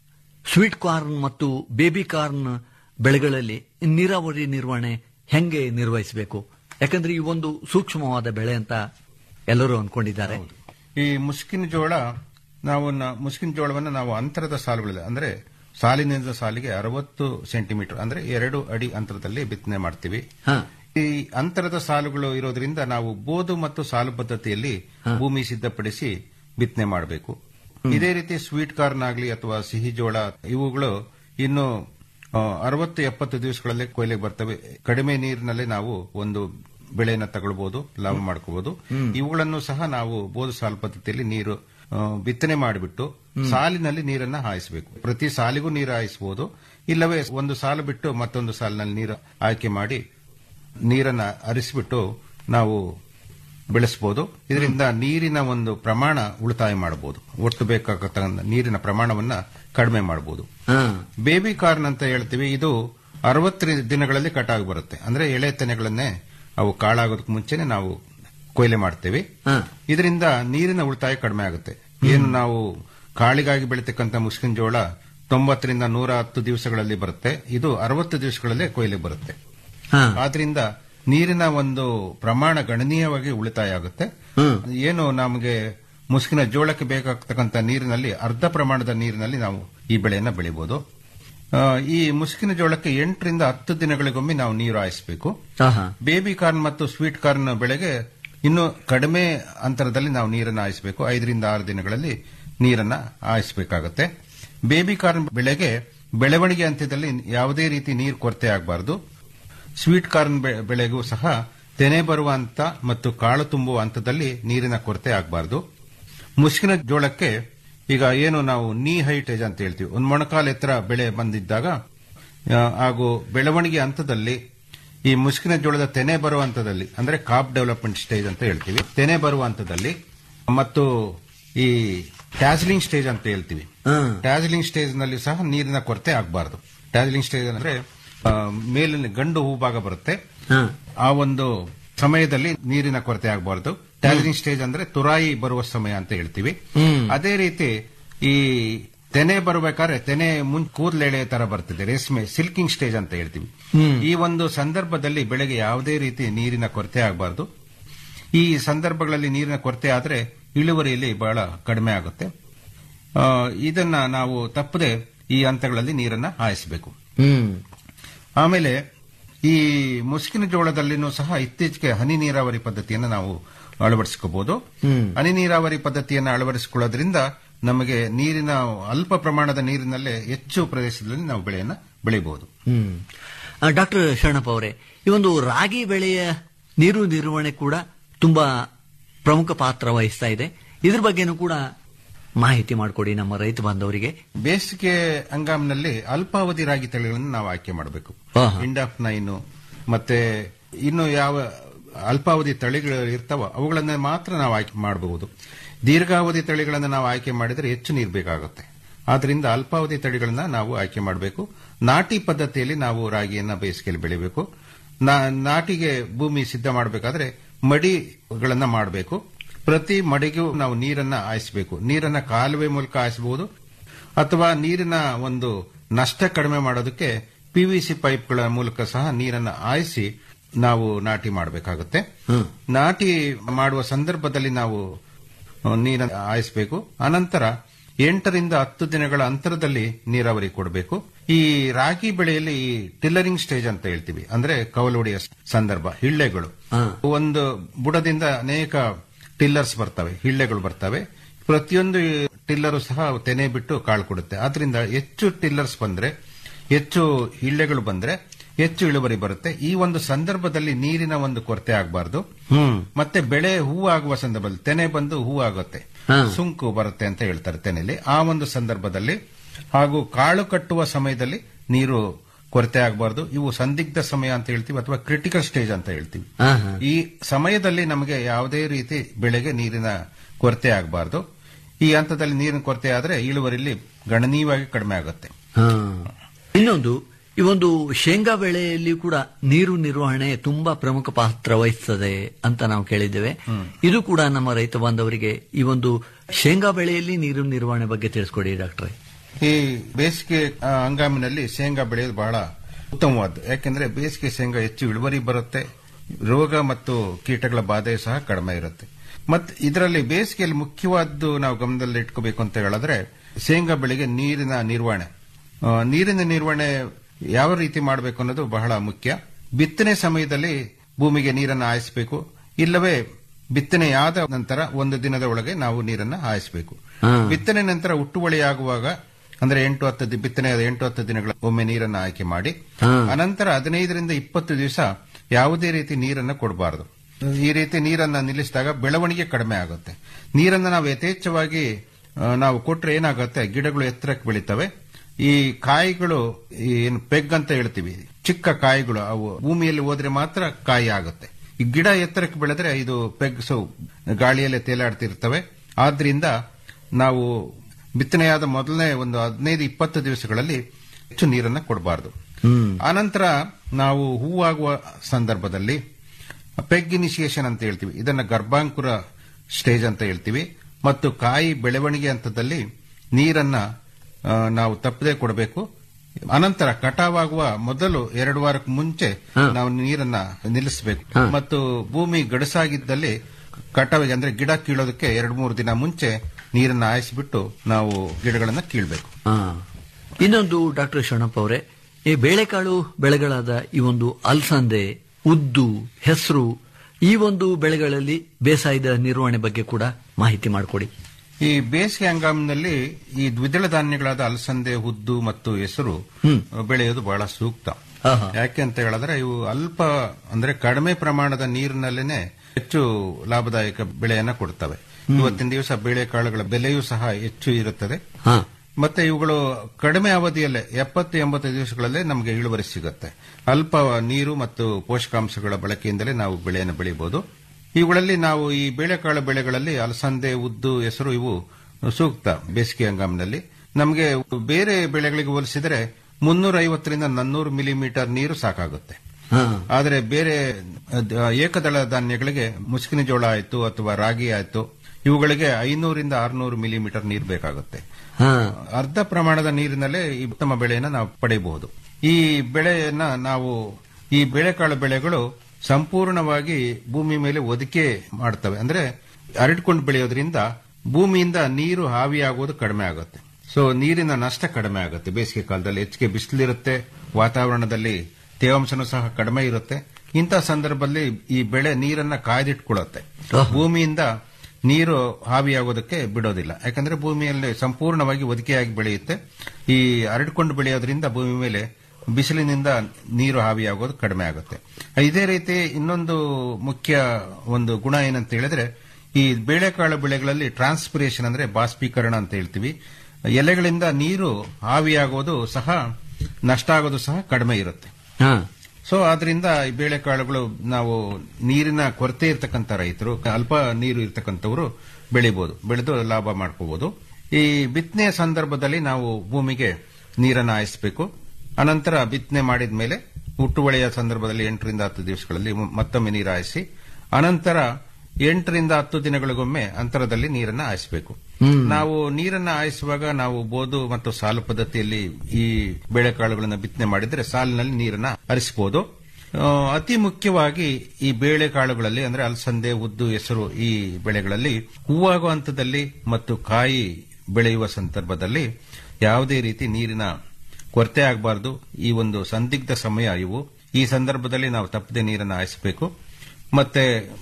ಸ್ವೀಟ್ ಕಾರ್ನ್ ಮತ್ತು ಬೇಬಿ ಕಾರ್ನ್ ಬೆಳೆಗಳಲ್ಲಿ ನೀರಾವರಿ ನಿರ್ವಹಣೆ ಹೆಂಗೆ ನಿರ್ವಹಿಸಬೇಕು ಯಾಕಂದ್ರೆ ಈ ಒಂದು ಸೂಕ್ಷ್ಮವಾದ ಬೆಳೆ ಅಂತ ಎಲ್ಲರೂ ಅನ್ಕೊಂಡಿದ್ದಾರೆ ಈ ಮುಸುಕಿನ ಜೋಳ ನಾವು ನ- ಮುಸುಕಿನ ಜೋಳವನ್ನು ನಾವು ಅಂತರದ ಸಾಲುಗಳಿದೆ ಅಂದ್ರೆ ಸಾಲಿನಿಂದ ಸಾಲಿಗೆ ಅರವತ್ತು ಸೆಂಟಿಮೀಟರ್ ಅಂದ್ರೆ ಎರಡು ಅಡಿ ಅಂತರದಲ್ಲಿ ಬಿತ್ತನೆ ಮಾಡ್ತೀವಿ ಹಾ ಈ ಅಂತರದ ಸಾಲುಗಳು ಇರೋದ್ರಿಂದ ನಾವು ಬೋದು ಮತ್ತು ಸಾಲು ಪದ್ಧತಿಯಲ್ಲಿ ಭೂಮಿ ಸಿದ್ಧಪಡಿಸಿ ಬಿತ್ತನೆ ಮಾಡಬೇಕು ಇದೇ ರೀತಿ ಸ್ವೀಟ್ ಕಾರ್ನ್ ಆಗಲಿ ಅಥವಾ ಸಿಹಿ ಜೋಳ ಇವುಗಳು ಇನ್ನು ಅರವತ್ತು ಎಪ್ಪತ್ತು ದಿವಸಗಳಲ್ಲಿ ಕೊಯ್ಲಿಗೆ ಬರ್ತವೆ ಕಡಿಮೆ ನೀರಿನಲ್ಲಿ ನಾವು ಒಂದು ಬೆಳೆಯನ್ನ ತಗೊಳ್ಬಹುದು ಲಾಭ ಮಾಡ್ಕೋಬಹುದು ಇವುಗಳನ್ನು ಸಹ ನಾವು ಬೋದು ಸಾಲು ಪದ್ಧತಿಯಲ್ಲಿ ನೀರು ಆ, ಬಿತ್ತನೆ ಮಾಡಿಬಿಟ್ಟು ಸಾಲಿನಲ್ಲಿ ನೀರನ್ನ ಹಾಯಿಸಬೇಕು ಪ್ರತಿ ಸಾಲಿಗೂ ನೀರು ಹಾಯಿಸಬಹುದು ಇಲ್ಲವೇ ಒಂದು ಸಾಲು ಬಿಟ್ಟು ಮತ್ತೊಂದು ಸಾಲಿನಲ್ಲಿ ನೀರು ಆಯ್ಕೆ ಮಾಡಿ ನೀರನ್ನ ಹರಿಸಿಬಿಟ್ಟು ನಾವು ಬೆಳೆಸಬಹುದು ಇದರಿಂದ ನೀರಿನ ಒಂದು ಪ್ರಮಾಣ ಉಳಿತಾಯ ಮಾಡಬಹುದು ಒಟ್ಟು ಬೇಕಾಗತಕ್ಕಂಥ ನೀರಿನ ಪ್ರಮಾಣವನ್ನ ಕಡಿಮೆ ಮಾಡಬಹುದು ಹಾ ಬೇಬಿ ಕಾರ್ನ್ ಅಂತ ಹೇಳ್ತೀವಿ ಇದು ಅರವತ್ತು ದಿನಗಳಲ್ಲಿ ಕಟಾವು ಬರುತ್ತೆ ಅಂದ್ರೆ ಎಳೆ ತೆನೆಗಳನ್ನೇ ಅವು ಕಾಳಾಗೋದಕ್ಕೆ ಮುಂಚೆನೆ ನಾವು ಕೊಯ್ಲೆ ಮಾಡ್ತೇವೆ ಹಾ ಇದರಿಂದ ನೀರಿನ ಉಳಿತಾಯ ಕಡಿಮೆ ಆಗುತ್ತೆ ಏನು ನಾವು ಕಾಳಿಗಾಗಿ ಬೆಳೀತಕ್ಕಂಥ ಮುಸ್ಕಿನ ಜೋಳ ತೊಂಬತ್ತರಿಂದ ನೂರ ಹತ್ತು ದಿವಸಗಳಲ್ಲಿ ಬರುತ್ತೆ ಇದು ಅರವತ್ತು ದಿವಸಗಳಲ್ಲೇ ಕೊಯ್ಲಿಗೆ ಬರುತ್ತೆ ಹಾ ಆದ್ರಿಂದ ನೀರಿನ ಒಂದು ಪ್ರಮಾಣ ಗಣನೀಯವಾಗಿ ಉಳಿತಾಯ ಆಗುತ್ತೆ ಹ್ಮ್. ಏನು ನಮಗೆ ಮುಸುಕಿನ ಜೋಳಕ್ಕೆ ಬೇಕಾಗ್ತಕ್ಕಂಥ ನೀರಿನಲ್ಲಿ ಅರ್ಧ ಪ್ರಮಾಣದ ನೀರಿನಲ್ಲಿ ನಾವು ಈ ಬೆಳೆಯನ್ನ ಬೆಳಿಬಹುದು ಆ, ಈ ಮುಸುಕಿನ ಜೋಳಕ್ಕೆ ಎಂಟರಿಂದ ಹತ್ತು ದಿನಗಳಿಗೊಮ್ಮೆ ನಾವು ನೀರು ಹಾಯಿಸಬೇಕು ಆಹಾ. ಬೇಬಿ ಕಾರ್ನ್ ಮತ್ತು ಸ್ವೀಟ್ ಕಾರ್ನ್ ಬೆಳೆಗೆ ಇನ್ನು ಕಡಿಮೆ ಅಂತರದಲ್ಲಿ ನಾವು ನೀರನ್ನು ಹಾಯಿಸಬೇಕು ಐದರಿಂದ ಆರು ದಿನಗಳಲ್ಲಿ ನೀರನ್ನ ಹಾಯಿಸಬೇಕಾಗತ್ತೆ ಬೇಬಿ ಕಾರ್ನ್ ಬೆಳೆಗೆ ಬೆಳವಣಿಗೆ ಹಂತದಲ್ಲಿ ಯಾವುದೇ ರೀತಿ ನೀರು ಕೊರತೆ ಆಗಬಾರದು ಸ್ವೀಟ್ ಕಾರ್ನ್ ಬೆ- ಬೆಳೆಗೂ ಸಹ ತೆನೆ ಬರುವ ಹಂತ ಮತ್ತು ಕಾಳು ತುಂಬುವ ಹಂತದಲ್ಲಿ ನೀರಿನ ಕೊರತೆ ಆಗಬಾರದು ಮುಸುಕಿನ ಜೋಳಕ್ಕೆ ಈಗ ಏನು ನಾವು ನೀ ಹೈಟೇಜ್ ಅಂತ ಹೇಳ್ತೀವಿ ಒಂದು ಮೊಣಕಾಲು ಎತ್ತರ ಬೆಳೆ ಬಂದಿದ್ದಾಗ ಆ, ಹಾಗೂ ಬೆಳವಣಿಗೆ ಹಂತದಲ್ಲಿ ಈ ಮುಸುಕಿನ ಜೋಳದ ತೆನೆ ಬರುವ ಹಂತದಲ್ಲಿ ಅಂದ್ರೆ ಕಾಪ್ ಡೆವಲಪ್ಮೆಂಟ್ ಸ್ಟೇಜ್ ಅಂತ ಹೇಳ್ತೀವಿ ತೆನೆ ಬರುವ ಹಂತದಲ್ಲಿ ಮತ್ತು ಈ ಟ್ಯಾಸ್ಲಿಂಗ್ ಸ್ಟೇಜ್ ಅಂತ ಹೇಳ್ತೀವಿ ಟ್ಯಾಸ್ಲಿಂಗ್ ಸ್ಟೇಜ್ ನಲ್ಲಿ ಸಹ ನೀರಿನ ಕೊರತೆ ಆಗಬಾರದು ಟ್ಯಾಸ್ಲಿಂಗ್ ಸ್ಟೇಜ್ ಅಂದ್ರೆ ಆ, ಮೇಲಿನ ಗಂಡು ಹೂ ಭಾಗ ಬರುತ್ತೆ ಆ ಒಂದು ಸಮಯದಲ್ಲಿ ನೀರಿನ ಕೊರತೆ ಆಗಬಾರದು ಟ್ಯಾಸ್ಲಿಂಗ್ ಸ್ಟೇಜ್ ಅಂದ್ರೆ ತುರಾಯಿ ಬರುವ ಸಮಯ ಅಂತ ಹೇಳ್ತೀವಿ ಅದೇ ರೀತಿ ಈ ತೆನೆ ಬರಬೇಕಾದ್ರೆ ತೆನೆ ಮುನ್ ಕೂದಲೆಳೆ ತರ ಬರ್ತದೆ ರೇಷ್ಮೆ ಸಿಲ್ಕಿಂಗ್ ಸ್ಟೇಜ್ ಅಂತ ಹೇಳ್ತೀವಿ ಈ ಒಂದು ಸಂದರ್ಭದಲ್ಲಿ ಬೆಳೆಗೆ ಯಾವುದೇ ರೀತಿ ನೀರಿನ ಕೊರತೆ ಆಗಬಾರದು ಈ ಸಂದರ್ಭಗಳಲ್ಲಿ ನೀರಿನ ಕೊರತೆ ಆದರೆ ಇಳುವರಿಯಲ್ಲಿ ಬಹಳ ಕಡಿಮೆ ಆಗುತ್ತೆ ಆ, ಇದನ್ನ ನಾವು ತಪ್ಪದೆ ಈ ಹಂತಗಳಲ್ಲಿ ನೀರನ್ನ ಹಾಯಿಸಬೇಕು ಆಮೇಲೆ ಈ ಮುಸುಕಿನ ಜೋಳದಲ್ಲಿನೂ ಸಹ ಇತ್ತೀಚೆಗೆ ಹನಿ ನೀರಾವರಿ ಪದ್ಧತಿಯನ್ನು ನಾವು ಅಳವಡಿಸ್ಕೋಬಹುದು ಹನಿ ನೀರಾವರಿ ಪದ್ಧತಿಯನ್ನು ಅಳವಡಿಸಿಕೊಳ್ಳೋದ್ರಿಂದ ನಮಗೆ ನೀರಿನ ಅಲ್ಪ ಪ್ರಮಾಣದ ನೀರಿನಲ್ಲೇ ಹೆಚ್ಚು ಪ್ರದೇಶದಲ್ಲಿ ನಾವು ಬೆಳೆಯನ್ನ ಬೆಳೆಯಬಹುದು ಹ್ಮ್ ಡಾಕ್ಟರ್ ಶರಣಪ್ಪ ಅವರೇ ಈ ಒಂದು ರಾಗಿ ಬೆಳೆಯ ನೀರು ನಿರ್ವಹಣೆ ಕೂಡ ತುಂಬಾ ಪ್ರಮುಖ ಪಾತ್ರ ವಹಿಸ್ತಾ ಇದೆ ಇದ್ರ ಬಗ್ಗೆನೂ ಕೂಡ ಮಾಹಿತಿ ಮಾಡಿಕೊಡಿ ನಮ್ಮ ರೈತ ಬಾಂಧವರಿಗೆ ಬೇಸಿಗೆ ಹಂಗಾಮಿನಲ್ಲಿ ಅಲ್ಪಾವಧಿ ರಾಗಿ ತಳಿಗಳನ್ನು ನಾವು ಆಯ್ಕೆ ಮಾಡಬೇಕು ಇಂಡ್ ಆಫ್ ನೈನ್ ಮತ್ತೆ ಇನ್ನು ಯಾವ ಅಲ್ಪಾವಧಿ ತಳಿಗಳು ಇರ್ತಾವ ಅವುಗಳನ್ನ ಮಾತ್ರ ನಾವು ಆಯ್ಕೆ ಮಾಡಬಹುದು ದೀರ್ಘಾವಧಿ ತಳಿಗಳನ್ನು ನಾವು ಆಯ್ಕೆ ಮಾಡಿದರೆ ಹೆಚ್ಚು ನೀರು ಬೇಕಾಗುತ್ತೆ ಆದ್ರಿಂದ ಅಲ್ಪಾವಧಿ ತಳಿಗಳನ್ನ ನಾವು ಆಯ್ಕೆ ಮಾಡಬೇಕು ನಾಟಿ ಪದ್ಧತಿಯಲ್ಲಿ ನಾವು ರಾಗಿಯನ್ನ ಬೇಸಿಗೆಯಲ್ಲಿ ಬೆಳಿಬೇಕು ನಾ- ನಾಟಿಗೆ ಭೂಮಿ ಸಿದ್ಧ ಮಾಡಬೇಕಾದ್ರೆ ಮಡಿಗಳನ್ನ ಮಾಡಬೇಕು ಪ್ರತಿ ಮಡಿಗೂ ನಾವು ನೀರನ್ನ ಹಾಯಿಸಬೇಕು ನೀರನ್ನ ಕಾಲುವೆ ಮೂಲಕ ಹಾಯಿಸಬಹುದು ಅಥವಾ ನೀರಿನ ಒಂದು ನಷ್ಟ ಕಡಿಮೆ ಮಾಡೋದಕ್ಕೆ ಪಿವಿಸಿ ಪೈಪ್ಗಳ ಮೂಲಕ ಸಹ ನೀರನ್ನ ಹಾಯಿಸಿ ನಾವು ನಾಟಿ ಮಾಡಬೇಕಾಗುತ್ತೆ ನಾಟಿ ಮಾಡುವ ಸಂದರ್ಭದಲ್ಲಿ ನಾವು ಆ, ನೀರನ್ನು ಹಾಯಿಸಬೇಕು ಅನಂತರ ಎಂಟರಿಂದ ಹತ್ತು ದಿನಗಳ ಅಂತರದಲ್ಲಿ ನೀರಾವರಿ ಕೊಡಬೇಕು ಈ ರಾಗಿ ಬೆಳೆಯಲ್ಲಿ ಈ ಟಿಲ್ಲರಿಂಗ್ ಸ್ಟೇಜ್ ಅಂತ ಹೇಳ್ತೀವಿ ಅಂದ್ರೆ ಕವಲುಡಿಯ ಸಂದರ್ಭ ಹಿಳ್ಳೆಗಳು ಒಂದು ಬುಡದಿಂದ ಅನೇಕ ಟಿಲ್ಲರ್ಸ್ ಬರ್ತವೆ ಹಿಳ್ಳೆಗಳು ಬರ್ತವೆ ಪ್ರತಿಯೊಂದು ಟಿಲ್ಲರು ಸಹ ತೆನೆ ಬಿಟ್ಟು ಕಾಳು ಕೊಡುತ್ತೆ ಆದ್ರಿಂದ ಹೆಚ್ಚು ಟಿಲ್ಲರ್ಸ್ ಬಂದ್ರೆ ಹೆಚ್ಚು ಹಿಳ್ಳೆಗಳು ಬಂದ್ರೆ ಹೆಚ್ಚು ಇಳುವರಿ ಬರುತ್ತೆ ಈ ಒಂದು ಸಂದರ್ಭದಲ್ಲಿ ನೀರಿನ ಒಂದು ಕೊರತೆ ಆಗಬಾರದು ಮತ್ತೆ ಬೆಳೆ ಹೂ ಆಗುವ ಸಂದರ್ಭದಲ್ಲಿ ತೆನೆ ಬಂದು ಹೂ ಆಗುತ್ತೆ ಸುಂಕು ಬರುತ್ತೆ ಅಂತ ಹೇಳ್ತಾರೆ ತೆನೆಯಲ್ಲಿ ಆ ಒಂದು ಸಂದರ್ಭದಲ್ಲಿ ಹಾಗೂ ಕಾಳು ಕಟ್ಟುವ ಸಮಯದಲ್ಲಿ ನೀರು ಕೊರತೆ ಆಗಬಾರದು ಇವು ಸಂದಿಗ್ಧ ಸಮಯ ಅಂತ ಹೇಳ್ತೀವಿ ಅಥವಾ ಕ್ರಿಟಿಕಲ್ ಸ್ಟೇಜ್ ಅಂತ ಹೇಳ್ತೀವಿ ಈ ಸಮಯದಲ್ಲಿ ನಮಗೆ ಯಾವುದೇ ರೀತಿ ಬೆಳೆಗೆ ನೀರಿನ ಕೊರತೆ ಆಗಬಾರದು ಈ ಹಂತದಲ್ಲಿ ನೀರಿನ ಕೊರತೆ ಆದರೆ ಇಳುವರಿಯಲ್ಲಿ ಗಣನೀಯವಾಗಿ ಕಡಿಮೆ ಆಗುತ್ತೆ ಇನ್ನೊಂದು ಈ ಒಂದು ಶೇಂಗಾ ಬೆಳೆಯಲ್ಲಿ ಕೂಡ ನೀರು ನಿರ್ವಹಣೆ ತುಂಬಾ ಪ್ರಮುಖ ಪಾತ್ರ ವಹಿಸ್ತದೆ ಅಂತ ನಾವು ಕೇಳಿದ್ದೇವೆ ಇದು ಕೂಡ ನಮ್ಮ ರೈತ ಬಾಂಧವರಿಗೆ ಈ ಒಂದು ಶೇಂಗಾ ಬೆಳೆಯಲ್ಲಿ ನೀರು ನಿರ್ವಹಣೆ ಬಗ್ಗೆ ತಿಳಿಸ್ಕೊಡಿ ಡಾಕ್ಟ್ರೆ ಈ ಬೇಸಿಗೆ ಆ, ಹಂಗಾಮಿನಲ್ಲಿ ಶೇಂಗಾ ಬೆಳೆಯೋದು ಬಹಳ ಉತ್ತಮವಾದ್ದು ಯಾಕೆಂದ್ರೆ ಬೇಸಿಗೆ ಶೇಂಗಾ ಹೆಚ್ಚು ಇಳುವರಿ ಬರುತ್ತೆ ರೋಗ ಮತ್ತು ಕೀಟಗಳ ಬಾಧೆ ಸಹ ಕಡಿಮೆ ಇರುತ್ತೆ ಮತ್ತೆ ಇದರಲ್ಲಿ ಬೇಸಿಗೆಯಲ್ಲಿ ಮುಖ್ಯವಾದ್ದು ನಾವು ಗಮನದಲ್ಲಿ ಇಟ್ಕೋಬೇಕು ಅಂತ ಹೇಳಿದ್ರೆ ಶೇಂಗಾ ಬೆಳೆಗೆ ನೀರಿನ ನಿರ್ವಹಣೆ ಆ, ನೀರಿನ ನಿರ್ವಹಣೆ ಯಾವ ರೀತಿ ಮಾಡಬೇಕು ಅನ್ನೋದು ಬಹಳ ಮುಖ್ಯ ಬಿತ್ತನೆ ಸಮಯದಲ್ಲಿ ಭೂಮಿಗೆ ನೀರನ್ನು ಹಾಯಿಸಬೇಕು ಇಲ್ಲವೇ ಬಿತ್ತನೆಯಾದ ನಂತರ ಒಂದು ದಿನದ ಒಳಗೆ ನಾವು ನೀರನ್ನ ಹಾಯಿಸಬೇಕು ಬಿತ್ತನೆ ನಂತರ ಹುಟ್ಟುವಳಿಯಾಗುವಾಗ ಅಂದ್ರೆ ಎಂಟು ಹತ್ತು ದಿ- ಬಿತ್ತನೆಯಾದ ಎಂಟು ಹತ್ತು ದಿನಗಳ ಒಮ್ಮೆ ನೀರನ್ನು ಆಯ್ಕೆ ಮಾಡಿ ಅನಂತರ ಹದಿನೈದರಿಂದ ಇಪ್ಪತ್ತು ದಿವಸ ಯಾವುದೇ ರೀತಿ ನೀರನ್ನು ಕೊಡಬಾರದು ಈ ರೀತಿ ನೀರನ್ನ ನಿಲ್ಲಿಸಿದಾಗ ಬೆಳವಣಿಗೆ ಕಡಿಮೆ ಆಗುತ್ತೆ ನೀರನ್ನು ನಾವು ಯಥೇಚ್ಛವಾಗಿ ಆ, ನಾವು ಕೊಟ್ರೆ ಏನಾಗುತ್ತೆ ಗಿಡಗಳು ಎತ್ತರಕ್ಕೆ ಬೆಳಿತವೆ ಈ ಕಾಯಿಗಳು ಈ ಏನು ಪೆಗ್ ಅಂತ ಹೇಳ್ತೀವಿ ಚಿಕ್ಕ ಕಾಯಿಗಳು ಅವು ಭೂಮಿಯಲ್ಲಿ ಹೋದ್ರೆ ಮಾತ್ರ ಕಾಯಿ ಆಗುತ್ತೆ ಈ ಗಿಡ ಎತ್ತರಕ್ಕೆ ಬೆಳೆದ್ರೆ ಇದು ಪೆಗ್ಸು ಗಾಳಿಯಲ್ಲೇ ತೇಲಾಡ್ತಿರ್ತವೆ ಆದ್ರಿಂದ ನಾವು ಬಿತ್ತನೆಯಾದ ಮೊದಲನೇ ಒಂದು ಹದಿನೈದು ಇಪ್ಪತ್ತು ದಿವಸಗಳಲ್ಲಿ ಹೆಚ್ಚು ನೀರನ್ನು ಕೊಡಬಾರದು ಆನಂತರ ನಾವು ಹೂವಾಗುವ ಸಂದರ್ಭದಲ್ಲಿ ಪೆಗ್ ಇನಿಷಿಯೇಷನ್ ಅಂತ ಹೇಳ್ತೀವಿ ಇದನ್ನ ಗರ್ಭಾಂಕುರ ಸ್ಟೇಜ್ ಅಂತ ಹೇಳ್ತೀವಿ ಮತ್ತು ಕಾಯಿ ಬೆಳವಣಿಗೆ ಹಂತದಲ್ಲಿ ನೀರನ್ನ ಆ, ನಾವು ತಪ್ಪದೆ ಕೊಡಬೇಕು ಅನಂತರ ಕಟಾವಾಗುವ ಮೊದಲು ಎರಡು ವಾರಕ್ಕೆ ಮುಂಚೆ ನಾವು ನೀರನ್ನ ನಿಲ್ಲಿಸಬೇಕು ಮತ್ತು ಭೂಮಿ ಗಡಸಾಗಿದ್ದಲ್ಲಿ ಕಟಾವಿಗೆ ಅಂದ್ರೆ ಗಿಡ ಕೀಳೋದಕ್ಕೆ ಎರಡು ಮೂರು ದಿನ ಮುಂಚೆ ನೀರನ್ನ ಹಾಯಿಸಿಬಿಟ್ಟು ನಾವು ಗಿಡಗಳನ್ನ ಕೀಳ್ಬೇಕು ಹಾ. ಇನ್ನೊಂದು ಡಾಕ್ಟರ್ ಶರಣಪ್ಪ ಅವರೇ ಈ ಬೇಳೆಕಾಳು ಬೆಳೆಗಳಾದ ಈ ಒಂದು ಅಲಸಂದೆ ಉದ್ದು ಹೆಸರು ಈ ಒಂದು ಬೆಳೆಗಳಲ್ಲಿ ಬೇಸಾಯದ ನಿರ್ವಹಣೆ ಬಗ್ಗೆ ಕೂಡ ಮಾಹಿತಿ ಮಾಡಿಕೊಡಿ ಈ ಬೇಸಿಗೆ ಹಂಗಾಮಿನಲ್ಲಿ ಈ ದ್ವಿದಳ ಧಾನ್ಯಗಳಾದ ಅಲಸಂದೆ ಉದ್ದು ಮತ್ತು ಹೆಸರು ಬೆಳೆಯೋದು ಬಹಳ ಸೂಕ್ತ ಯಾಕೆ ಅಂತ ಹೇಳಿದ್ರೆ ಇವು ಅಲ್ಪ ಅಂದ್ರೆ ಕಡಿಮೆ ಪ್ರಮಾಣದ ನೀರಿನಲ್ಲೇನೆ ಹೆಚ್ಚು ಲಾಭದಾಯಕ ಬೆಳೆಯನ್ನ ಕೊಡ್ತವೆ ಇವತ್ತಿನ ದಿವಸ ಬೇಳೆಕಾಳುಗಳ ಬೆಲೆಯೂ ಸಹ ಹೆಚ್ಚು ಇರುತ್ತದೆ ಮತ್ತೆ ಇವುಗಳು ಕಡಿಮೆ ಅವಧಿಯಲ್ಲೇ ಎಪ್ಪತ್ತು ಎಂಬತ್ತು ದಿವಸಗಳಲ್ಲೇ ನಮಗೆ ಇಳುವರಿ ಸಿಗುತ್ತೆ ಅಲ್ಪ ನೀರು ಮತ್ತು ಪೋಷಕಾಂಶಗಳ ಬಳಕೆಯಿಂದಲೇ ನಾವು ಬೆಳೆಯನ್ನು ಬೆಳೆಯಬಹುದು ಇವುಗಳಲ್ಲಿ ನಾವು ಈ ಬೇಳೆಕಾಳು ಬೆಳೆಗಳಲ್ಲಿ ಅಲಸಂದೆ ಉದ್ದು ಹೆಸರು ಇವು ಸೂಕ್ತ ಬೇಸಿಗೆ ಹಂಗಾಮಿನಲ್ಲಿ ನಮಗೆ ಬೇರೆ ಬೆಳೆಗಳಿಗೆ ಹೋಲಿಸಿದರೆ ಮುನ್ನೂರ ಐವತ್ತರಿಂದ ನಾನ್ನೂರು ಮಿಲಿಮೀಟರ್ ನೀರು ಸಾಕಾಗುತ್ತೆ ಆದರೆ ಬೇರೆ ಅದ್- ಏಕದಳ ಧಾನ್ಯಗಳಿಗೆ ಮುಸುಕಿನ ಜೋಳ ಆಯ್ತು ಅಥವಾ ರಾಗಿ ಆಯ್ತು ಇವುಗಳಿಗೆ ಐನೂರಿಂದ ಆರುನೂರು ಮಿಲಿಮೀಟರ್ ನೀರು ಬೇಕಾಗುತ್ತೆ ಅರ್ಧ ಪ್ರಮಾಣದ ನೀರಿನಲ್ಲೇ ಈ ಉತ್ತಮ ಬೆಳೆಯನ್ನು ನಾವು ಪಡೆಯಬಹುದು ಈ ಬೆಳೆಯನ್ನ ನಾವು ಈ ಬೇಳೆಕಾಳು ಬೆಳೆಗಳು ಸಂಪೂರ್ಣವಾಗಿ ಭೂಮಿ ಮೇಲೆ ಒದಕೆ ಮಾಡ್ತವೆ ಅಂದ್ರೆ ಹರಡ್ಕೊಂಡು ಬೆಳೆಯೋದ್ರಿಂದ ಭೂಮಿಯಿಂದ ನೀರು ಆವಿಯಾಗುವುದು ಕಡಿಮೆ ಆಗುತ್ತೆ ಸೊ ನೀರಿನ ನಷ್ಟ ಕಡಿಮೆ ಆಗುತ್ತೆ ಬೇಸಿಗೆ ಕಾಲದಲ್ಲಿ ಹೆಚ್ಚಿಗೆ ಬಿಸಿಲಿರುತ್ತೆ ವಾತಾವರಣದಲ್ಲಿ ತೇವಾಂಶನೂ ಸಹ ಕಡಿಮೆ ಇರುತ್ತೆ ಇಂಥ ಸಂದರ್ಭದಲ್ಲಿ ಈ ಬೆಳೆ ನೀರನ್ನ ಕಾಯ್ದಿಟ್ಕೊಳ್ಳುತ್ತೆ ಭೂಮಿಯಿಂದ ನೀರು ಹಾವಿಯಾಗೋದಕ್ಕೆ ಬಿಡೋದಿಲ್ಲ ಯಾಕಂದ್ರೆ ಭೂಮಿಯಲ್ಲಿ ಸಂಪೂರ್ಣವಾಗಿ ಒದಕೆಯಾಗಿ ಬೆಳೆಯುತ್ತೆ ಈ ಹರಡ್ಕೊಂಡು ಬೆಳೆಯೋದ್ರಿಂದ ಭೂಮಿ ಮೇಲೆ ಬಿಸಿಲಿನಿಂದ ನೀರು ಹಾವಿಯಾಗೋದು ಕಡಿಮೆ ಆಗುತ್ತೆ ಇದೇ ರೀತಿ ಇನ್ನೊಂದು ಮುಖ್ಯ ಒಂದು ಗುಣ ಏನಂತ ಹೇಳಿದ್ರೆ ಈ ಬೇಳೆಕಾಳು ಬೆಳೆಗಳಲ್ಲಿ ಟ್ರಾನ್ಸ್ಪಿರೇಷನ್ ಅಂದ್ರೆ ಬಾಷ್ಪೀಕರಣ ಅಂತ ಹೇಳ್ತೀವಿ ಎಲೆಗಳಿಂದ ನೀರು ಆವಿಯಾಗೋದು ಸಹ ನಷ್ಟ ಆಗೋದು ಸಹ ಕಡಿಮೆ ಇರುತ್ತೆ ಸೊ ಆದ್ರಿಂದ ಈ ಬೇಳೆಕಾಳುಗಳು ನಾವು ನೀರಿನ ಕೊರತೆ ಇರ್ತಕ್ಕಂಥ ರೈತರು ಅಲ್ಪ ನೀರು ಇರ್ತಕ್ಕಂಥವರು ಬೆಳಿಬಹುದು ಬೆಳೆದು ಲಾಭ ಮಾಡ್ಕೋಬಹುದು ಈ ಬಿತ್ತನೆ ಸಂದರ್ಭದಲ್ಲಿ ನಾವು ಭೂಮಿಗೆ ನೀರನ್ನು ಹಾಯಿಸಬೇಕು ಅನಂತರ ಬಿತ್ತನೆ ಮಾಡಿದ ಮೇಲೆ ಹುಟ್ಟುವಳಿಯ ಸಂದರ್ಭದಲ್ಲಿ ಎಂಟರಿಂದ ಹತ್ತು ದಿವಸಗಳಲ್ಲಿ ಮ- ಮತ್ತೊಮ್ಮೆ ನೀರು ಹಾಯಿಸಿ ಅನಂತರ ಎಂಟರಿಂದ ಹತ್ತು ದಿನಗಳಿಗೊಮ್ಮೆ ಅಂತರದಲ್ಲಿ ನೀರನ್ನು ಹಾಯಿಸಬೇಕು ನಾವು ನೀರನ್ನು ಹಾಯಿಸುವಾಗ ನಾವು ಬೋದು ಮತ್ತು ಸಾಲು ಪದ್ಧತಿಯಲ್ಲಿ ಈ ಬೇಳೆಕಾಳುಗಳನ್ನು ಬಿತ್ತನೆ ಮಾಡಿದ್ರೆ ಸಾಲಿನಲ್ಲಿ ನೀರನ್ನ ಹರಿಸಬಹುದು ಆ, ಅತಿ ಮುಖ್ಯವಾಗಿ ಈ ಬೇಳೆಕಾಳುಗಳಲ್ಲಿ ಅಂದ್ರೆ ಅಲಸಂದೆ ಉದ್ದು ಹೆಸರು ಈ ಬೆಳೆಗಳಲ್ಲಿ ಹೂವಾಗುವ ಹಂತದಲ್ಲಿ ಮತ್ತು ಕಾಯಿ ಬೆಳೆಯುವ ಸಂದರ್ಭದಲ್ಲಿ ಯಾವುದೇ ರೀತಿ ನೀರಿನ ಕೊರತೆ ಆಗಬಾರದು ಈ ಒಂದು ಸಂದಿಗ್ಧ ಸಮಯ ಇವು ಈ ಸಂದರ್ಭದಲ್ಲಿ ನಾವು ತಪ್ಪದೆ ನೀರನ್ನು ಹಾಯಿಸಬೇಕು ಮತ್ತೆ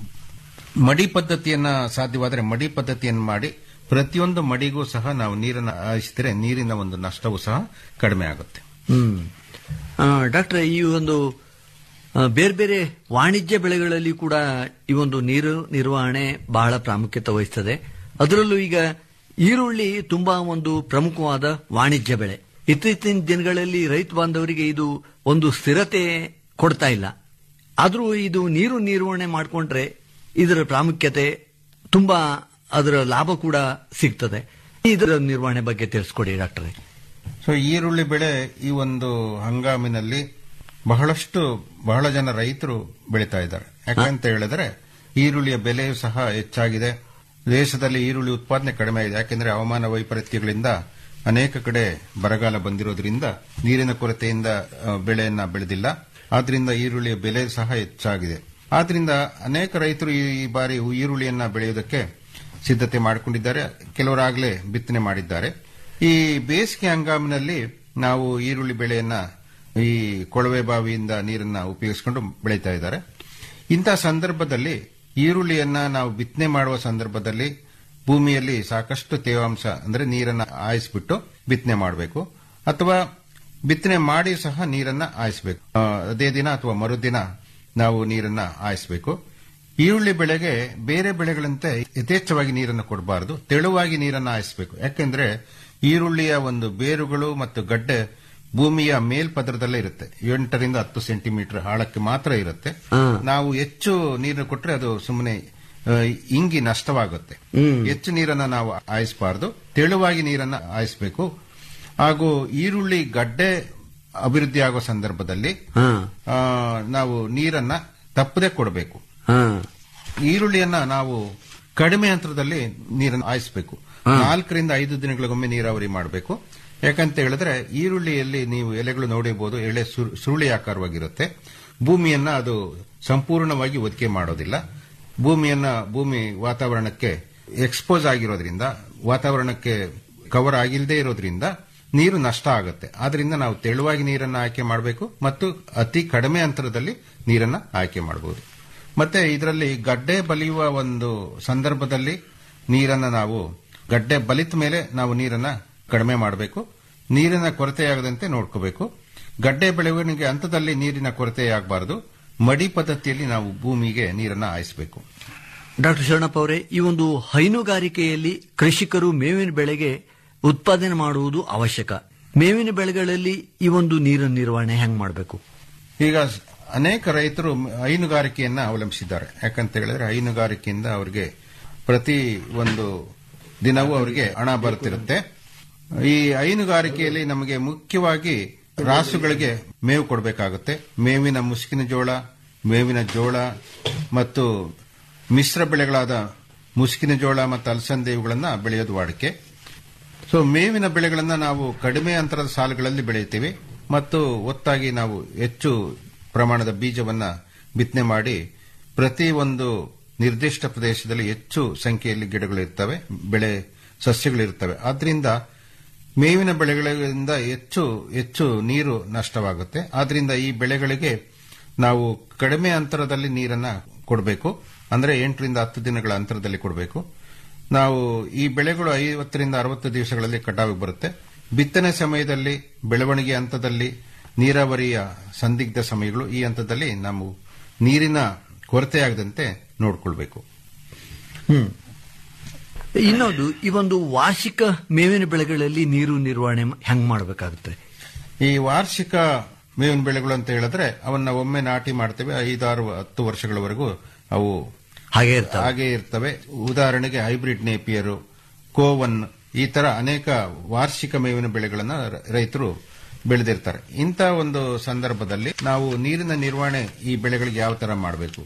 ಮಡಿ ಪದ್ಧತಿಯನ್ನ ಸಾಧ್ಯವಾದರೆ ಮಡಿ ಪದ್ಧತಿಯನ್ನು ಮಾಡಿ ಪ್ರತಿಯೊಂದು ಮಡಿಗೂ ಸಹ ನಾವು ನೀರನ್ನು ಹಾಯಿಸಿದರೆ ನೀರಿನ ಒಂದು ನಷ್ಟವೂ ಸಹ ಕಡಿಮೆ ಆಗುತ್ತೆ ಹ್ಮ್ ಆ, ಡಾಕ್ಟ್ರೆ ಈ ಒಂದು ಆ, ಬೇರೆ ಬೇರೆ ವಾಣಿಜ್ಯ ಬೆಳೆಗಳಲ್ಲಿ ಕೂಡ ಈ ಒಂದು ನೀರು ನಿರ್ವಹಣೆ ಬಹಳ ಪ್ರಾಮುಖ್ಯತೆ ವಹಿಸ್ತದೆ ಅದರಲ್ಲೂ ಈಗ ಈರುಳ್ಳಿ ತುಂಬಾ ಒಂದು ಪ್ರಮುಖವಾದ ವಾಣಿಜ್ಯ ಬೆಳೆ ಇತ್ತೀಚಿನ ದಿನಗಳಲ್ಲಿ ರೈತ ಬಾಂಧವರಿಗೆ ಇದು ಒಂದು ಸ್ಥಿರತೆ ಕೊಡ್ತಾ ಇಲ್ಲ ಆದರೂ ಇದು ನೀರು ನಿರ್ವಹಣೆ ಮಾಡಿಕೊಂಡ್ರೆ ಇದರ ಪ್ರಾಮುಖ್ಯತೆ ತುಂಬಾ ಅದರ ಲಾಭ ಕೂಡ ಸಿಗ್ತದೆ ಇದರ ನಿರ್ವಹಣೆ ಬಗ್ಗೆ ತಿಳಿಸ್ಕೊಡಿ ಡಾಕ್ಟ್ರೆ ಸೊ ಈರುಳ್ಳಿ ಬೆಳೆ ಈ ಒಂದು ಹಂಗಾಮಿನಲ್ಲಿ ಬಹಳಷ್ಟು ಬಹಳ ಜನ ರೈತರು ಬೆಳೀತಾ ಇದ್ದಾರೆ ಯಾಕಂತ ಹೇಳಿದ್ರೆ ಈರುಳ್ಳಿಯ ಬೆಲೆಯೂ ಸಹ ಹೆಚ್ಚಾಗಿದೆ ದೇಶದಲ್ಲಿ ಈರುಳ್ಳಿ ಉತ್ಪಾದನೆ ಕಡಿಮೆ ಆಗಿದೆ ಯಾಕೆಂದ್ರೆ ಹವಾಮಾನ ವೈಪರೀತ್ಯಗಳಿಂದ ಅನೇಕ ಕಡೆ ಬರಗಾಲ ಬಂದಿರೋದ್ರಿಂದ ನೀರಿನ ಕೊರತೆಯಿಂದ ಆ, ಬೆಳೆಯನ್ನ ಬೆಳೆದಿಲ್ಲ ಆದ್ರಿಂದ ಈರುಳ್ಳಿಯ ಬೆಲೆ ಸಹ ಹೆಚ್ಚಾಗಿದೆ ಆದ್ರಿಂದ ಅನೇಕ ರೈತರು ಈ ಈ ಬಾರಿ ಈರುಳ್ಳಿಯನ್ನ ಬೆಳೆಯುವುದಕ್ಕೆ ಸಿದ್ಧತೆ ಮಾಡಿಕೊಂಡಿದ್ದಾರೆ ಕೆಲವರಾಗಲೇ ಬಿತ್ತನೆ ಮಾಡಿದ್ದಾರೆ ಈ ಬೇಸಿಗೆ ಹಂಗಾಮಿನಲ್ಲಿ ನಾವು ಈರುಳ್ಳಿ ಬೆಳೆಯನ್ನ ಈ ಕೊಳವೆ ಬಾವಿಯಿಂದ ನೀರನ್ನ ಉಪಯೋಗಿಸಿಕೊಂಡು ಬೆಳೀತಾ ಇದ್ದಾರೆ ಇಂಥ ಸಂದರ್ಭದಲ್ಲಿ ಈರುಳ್ಳಿಯನ್ನ ನಾವು ಬಿತ್ತನೆ ಮಾಡುವ ಸಂದರ್ಭದಲ್ಲಿ ಭೂಮಿಯಲ್ಲಿ ಸಾಕಷ್ಟು ತೇವಾಂಶ ಅಂದ್ರೆ ನೀರನ್ನ ಹಾಯಿಸ್ಬಿಟ್ಟು ಬಿತ್ತನೆ ಮಾಡಬೇಕು ಅಥವಾ ಬಿತ್ತನೆ ಮಾಡಿ ಸಹ ನೀರನ್ನ ಹಾಯಿಸಬೇಕು ಅದೇ ದಿನ ಅಥವಾ ಮರುದಿನ ನಾವು ನೀರನ್ನ ಹಾಯಿಸಬೇಕು ಈರುಳ್ಳಿ ಬೆಳೆಗೆ ಬೇರೆ ಬೆಳೆಗಳಂತೆ ಯಥೇಚ್ಛವಾಗಿ ನೀರನ್ನು ಕೊಡಬಾರದು ತೆಳುವಾಗಿ ನೀರನ್ನು ಹಾಯಿಸಬೇಕು ಯಾಕೆಂದ್ರೆ ಈರುಳ್ಳಿಯ ಒಂದು ಬೇರುಗಳು ಮತ್ತು ಗಡ್ಡೆ ಭೂಮಿಯ ಮೇಲ್ಪದರದಲ್ಲೇ ಇರುತ್ತೆ ಎಂಟರಿಂದ ಹತ್ತು ಸೆಂಟಿಮೀಟರ್ ಆಳಕ್ಕೆ ಮಾತ್ರ ಇರುತ್ತೆ ನಾವು ಹೆಚ್ಚು ನೀರನ್ನು ಕೊಟ್ರೆ ಅದು ಸುಮ್ಮನೆ ಆ, ಇಂಗಿ ನಷ್ಟವಾಗುತ್ತೆ ಹೆಚ್ಚು ನೀರನ್ನ ನಾವು ಹಾಯಿಸಬಾರದು ತೆಳುವಾಗಿ ನೀರನ್ನ ಹಾಯಿಸಬೇಕು ಹಾಗೂ ಈರುಳ್ಳಿ ಗಡ್ಡೆ ಅಭಿವೃದ್ಧಿ ಆಗುವ ಸಂದರ್ಭದಲ್ಲಿ ಆ, ನಾವು ನೀರನ್ನ ತಪ್ಪದೆ ಕೊಡಬೇಕು ಈರುಳ್ಳಿಯನ್ನ ನಾವು ಕಡಿಮೆ ಅಂತರದಲ್ಲಿ ನೀರನ್ನು ಹಾಯಿಸಬೇಕು ನಾಲ್ಕರಿಂದ ಐದು ದಿನಗಳಿಗೊಮ್ಮೆ ನೀರಾವರಿ ಮಾಡಬೇಕು ಯಾಕಂತ ಹೇಳಿದ್ರೆ ಈರುಳ್ಳಿಯಲ್ಲಿ ನೀವು ಎಲೆಗಳು ನೋಡಿರಬಹುದು ಎಳೆ ಸುರು- ಸುರುಳಿ ಆಕಾರವಾಗಿರುತ್ತೆ ಭೂಮಿಯನ್ನ ಅದು ಸಂಪೂರ್ಣವಾಗಿ ಒದಕೆ ಮಾಡೋದಿಲ್ಲ ಭೂಮಿಯನ್ನ ಭೂಮಿ ವಾತಾವರಣಕ್ಕೆ ಎಕ್ಸ್ಪೋಸ್ ಆಗಿರೋದ್ರಿಂದ ವಾತಾವರಣಕ್ಕೆ ಕವರ್ ಆಗಿಲ್ಲದೆ ಇರೋದ್ರಿಂದ ನೀರು ನಷ್ಟ ಆಗುತ್ತೆ ಆದ್ರಿಂದ ನಾವು ತೆಳುವಾಗಿ ನೀರನ್ನು ಆಯ್ಕೆ ಮಾಡಬೇಕು ಮತ್ತು ಅತಿ ಕಡಿಮೆ ಅಂತರದಲ್ಲಿ ನೀರನ್ನ ಆಯ್ಕೆ ಮಾಡಬಹುದು ಮತ್ತೆ ಇದರಲ್ಲಿ ಗಡ್ಡೆ ಬಲಿಯುವ ಒಂದು ಸಂದರ್ಭದಲ್ಲಿ ನೀರನ್ನ ನಾವು ಗಡ್ಡೆ ಬಲಿತ ಮೇಲೆ ನಾವು ನೀರನ್ನ ಕಡಿಮೆ ಮಾಡಬೇಕು ನೀರಿನ ಕೊರತೆಯಾಗದಂತೆ ನೋಡ್ಕೋಬೇಕು ಗಡ್ಡೆ ಬೆಳವಣಿಗೆ ಹಂತದಲ್ಲಿ ನೀರಿನ ಕೊರತೆಯಾಗಬಾರದು ಮಡಿ ಪದ್ಧತಿಯಲ್ಲಿ ನಾವು ಭೂಮಿಗೆ ನೀರನ್ನ ಹಾಯಿಸಬೇಕು ಡಾಕ್ಟರ್ ಶರಣಪ್ಪ ಅವರೇ ಈ ಒಂದು ಹೈನುಗಾರಿಕೆಯಲ್ಲಿ ಕೃಷಿಕರು ಮೇವಿನ ಬೆಳೆಗೆ ಉತ್ಪಾದನೆ ಮಾಡುವುದು ಅವಶ್ಯಕ ಮೇವಿನ ಬೆಳೆಗಳಲ್ಲಿ ಈ ಒಂದು ನೀರಿನ ನಿರ್ವಹಣೆ ಹೆಂಗ್ ಮಾಡಬೇಕು ಈಗ ಸ್- ಅನೇಕ ರೈತರು ಹೈನುಗಾರಿಕೆಯನ್ನ ಅವಲಂಬಿಸಿದ್ದಾರೆ ಯಾಕಂತ ಹೇಳಿದ್ರೆ ಹೈನುಗಾರಿಕೆಯಿಂದ ಅವರಿಗೆ ಪ್ರತಿ ಒಂದು ದಿನವೂ ಅವರಿಗೆ ಹಣ ಬರುತ್ತಿರುತ್ತೆ ಈ ಹೈನುಗಾರಿಕೆಯಲ್ಲಿ ನಮಗೆ ಮುಖ್ಯವಾಗಿ ರಾಸುಗಳಿಗೆ ಮೇವು ಕೊಡಬೇಕಾಗುತ್ತೆ ಮೇವಿನ ಮುಸುಕಿನ ಜೋಳ ಮೇವಿನ ಜೋಳ ಮತ್ತು ಮಿಶ್ರ ಬೆಳೆಗಳಾದ ಮುಸುಕಿನ ಜೋಳ ಮತ್ತು ಅಲಸಂದೆ ಇವುಗಳನ್ನ ಬೆಳೆಯೋದು ವಾಡಿಕೆ ಸೊ ಮೇವಿನ ಬೆಳೆಗಳನ್ನ ನಾವು ಕಡಿಮೆ ಅಂತರದ ಸಾಲುಗಳಲ್ಲಿ ಬೆಳೆಯುತ್ತೀವಿ ಮತ್ತು ಒತ್ತಾಗಿ ನಾವು ಹೆಚ್ಚು ಪ್ರಮಾಣದ ಬೀಜವನ್ನ ಬಿತ್ತನೆ ಮಾಡಿ ಪ್ರತಿ ಒಂದು ನಿರ್ದಿಷ್ಟ ಪ್ರದೇಶದಲ್ಲಿ ಹೆಚ್ಚು ಸಂಖ್ಯೆಯಲ್ಲಿ ಗಿಡಗಳು ಇರ್ತವೆ ಬೆಳೆ ಸಸ್ಯಗಳಿರ್ತವೆ ಆದ್ರಿಂದ ಮೇವಿನ ಬೆಳೆಗಳಿಂದ ಹೆಚ್ಚು ಹೆಚ್ಚು ನೀರು ನಷ್ಟವಾಗುತ್ತೆ ಆದ್ರಿಂದ ಈ ಬೆಳೆಗಳಿಗೆ ನಾವು ಕಡಿಮೆ ಅಂತರದಲ್ಲಿ ನೀರನ್ನ ಕೊಡಬೇಕು ಅಂದ್ರೆ ಎಂಟರಿಂದ ಹತ್ತು ದಿನಗಳ ಅಂತರದಲ್ಲಿ ಕೊಡಬೇಕು ನಾವು ಈ ಬೆಳೆಗಳು ಐವತ್ತರಿಂದ ಅರವತ್ತು ದಿವಸಗಳಲ್ಲಿ ಕಟಾವಿಗೆ ಬರುತ್ತೆ ಬಿತ್ತನೆ ಸಮಯದಲ್ಲಿ ಬೆಳವಣಿಗೆ ಹಂತದಲ್ಲಿ ನೀರಾವರಿಯ ಸಂದಿಗ್ಧ ಸಮಯಗಳು ಈ ಹಂತದಲ್ಲಿ ನಾವು ನೀರಿನ ಕೊರತೆಯಾಗದಂತೆ ನೋಡಿಕೊಳ್ಬೇಕು ಹ್ಮ್ ಇನ್ನೊಂದು ಈ ಒಂದು ವಾರ್ಷಿಕ ಮೇವಿನ ಬೆಳೆಗಳಲ್ಲಿ ನೀರು ನಿರ್ವಹಣೆ ಹೆಂಗ್ ಮಾಡಬೇಕಾಗುತ್ತೆ ಈ ವಾರ್ಷಿಕ ಮೇವಿನ ಬೆಳೆಗಳು ಅಂತ ಹೇಳಿದ್ರೆ ಅವನ್ನ ಒಮ್ಮೆ ನಾಟಿ ಮಾಡ್ತೇವೆ ಐದಾರು ಹತ್ತು ವರ್ಷಗಳವರೆಗೂ ಅವು ಹಾಗೆ ಇರ್ತವೆ ಹಾಗೆ ಇರ್ತವೆ ಉದಾಹರಣೆಗೆ ಹೈಬ್ರಿಡ್ ನೇಪಿಯರು ಕೋವನ್ ಈ ತರ ಅನೇಕ ವಾರ್ಷಿಕ ಮೇವಿನ ಬೆಳೆಗಳನ್ನ ರ- ರೈತರು ಬೆಳೆದಿರ್ತಾರೆ ಇಂಥ ಒಂದು ಸಂದರ್ಭದಲ್ಲಿ ನಾವು ನೀರಿನ ನಿರ್ವಹಣೆ ಈ ಬೆಳೆಗಳಿಗೆ ಯಾವ ತರ ಮಾಡಬೇಕು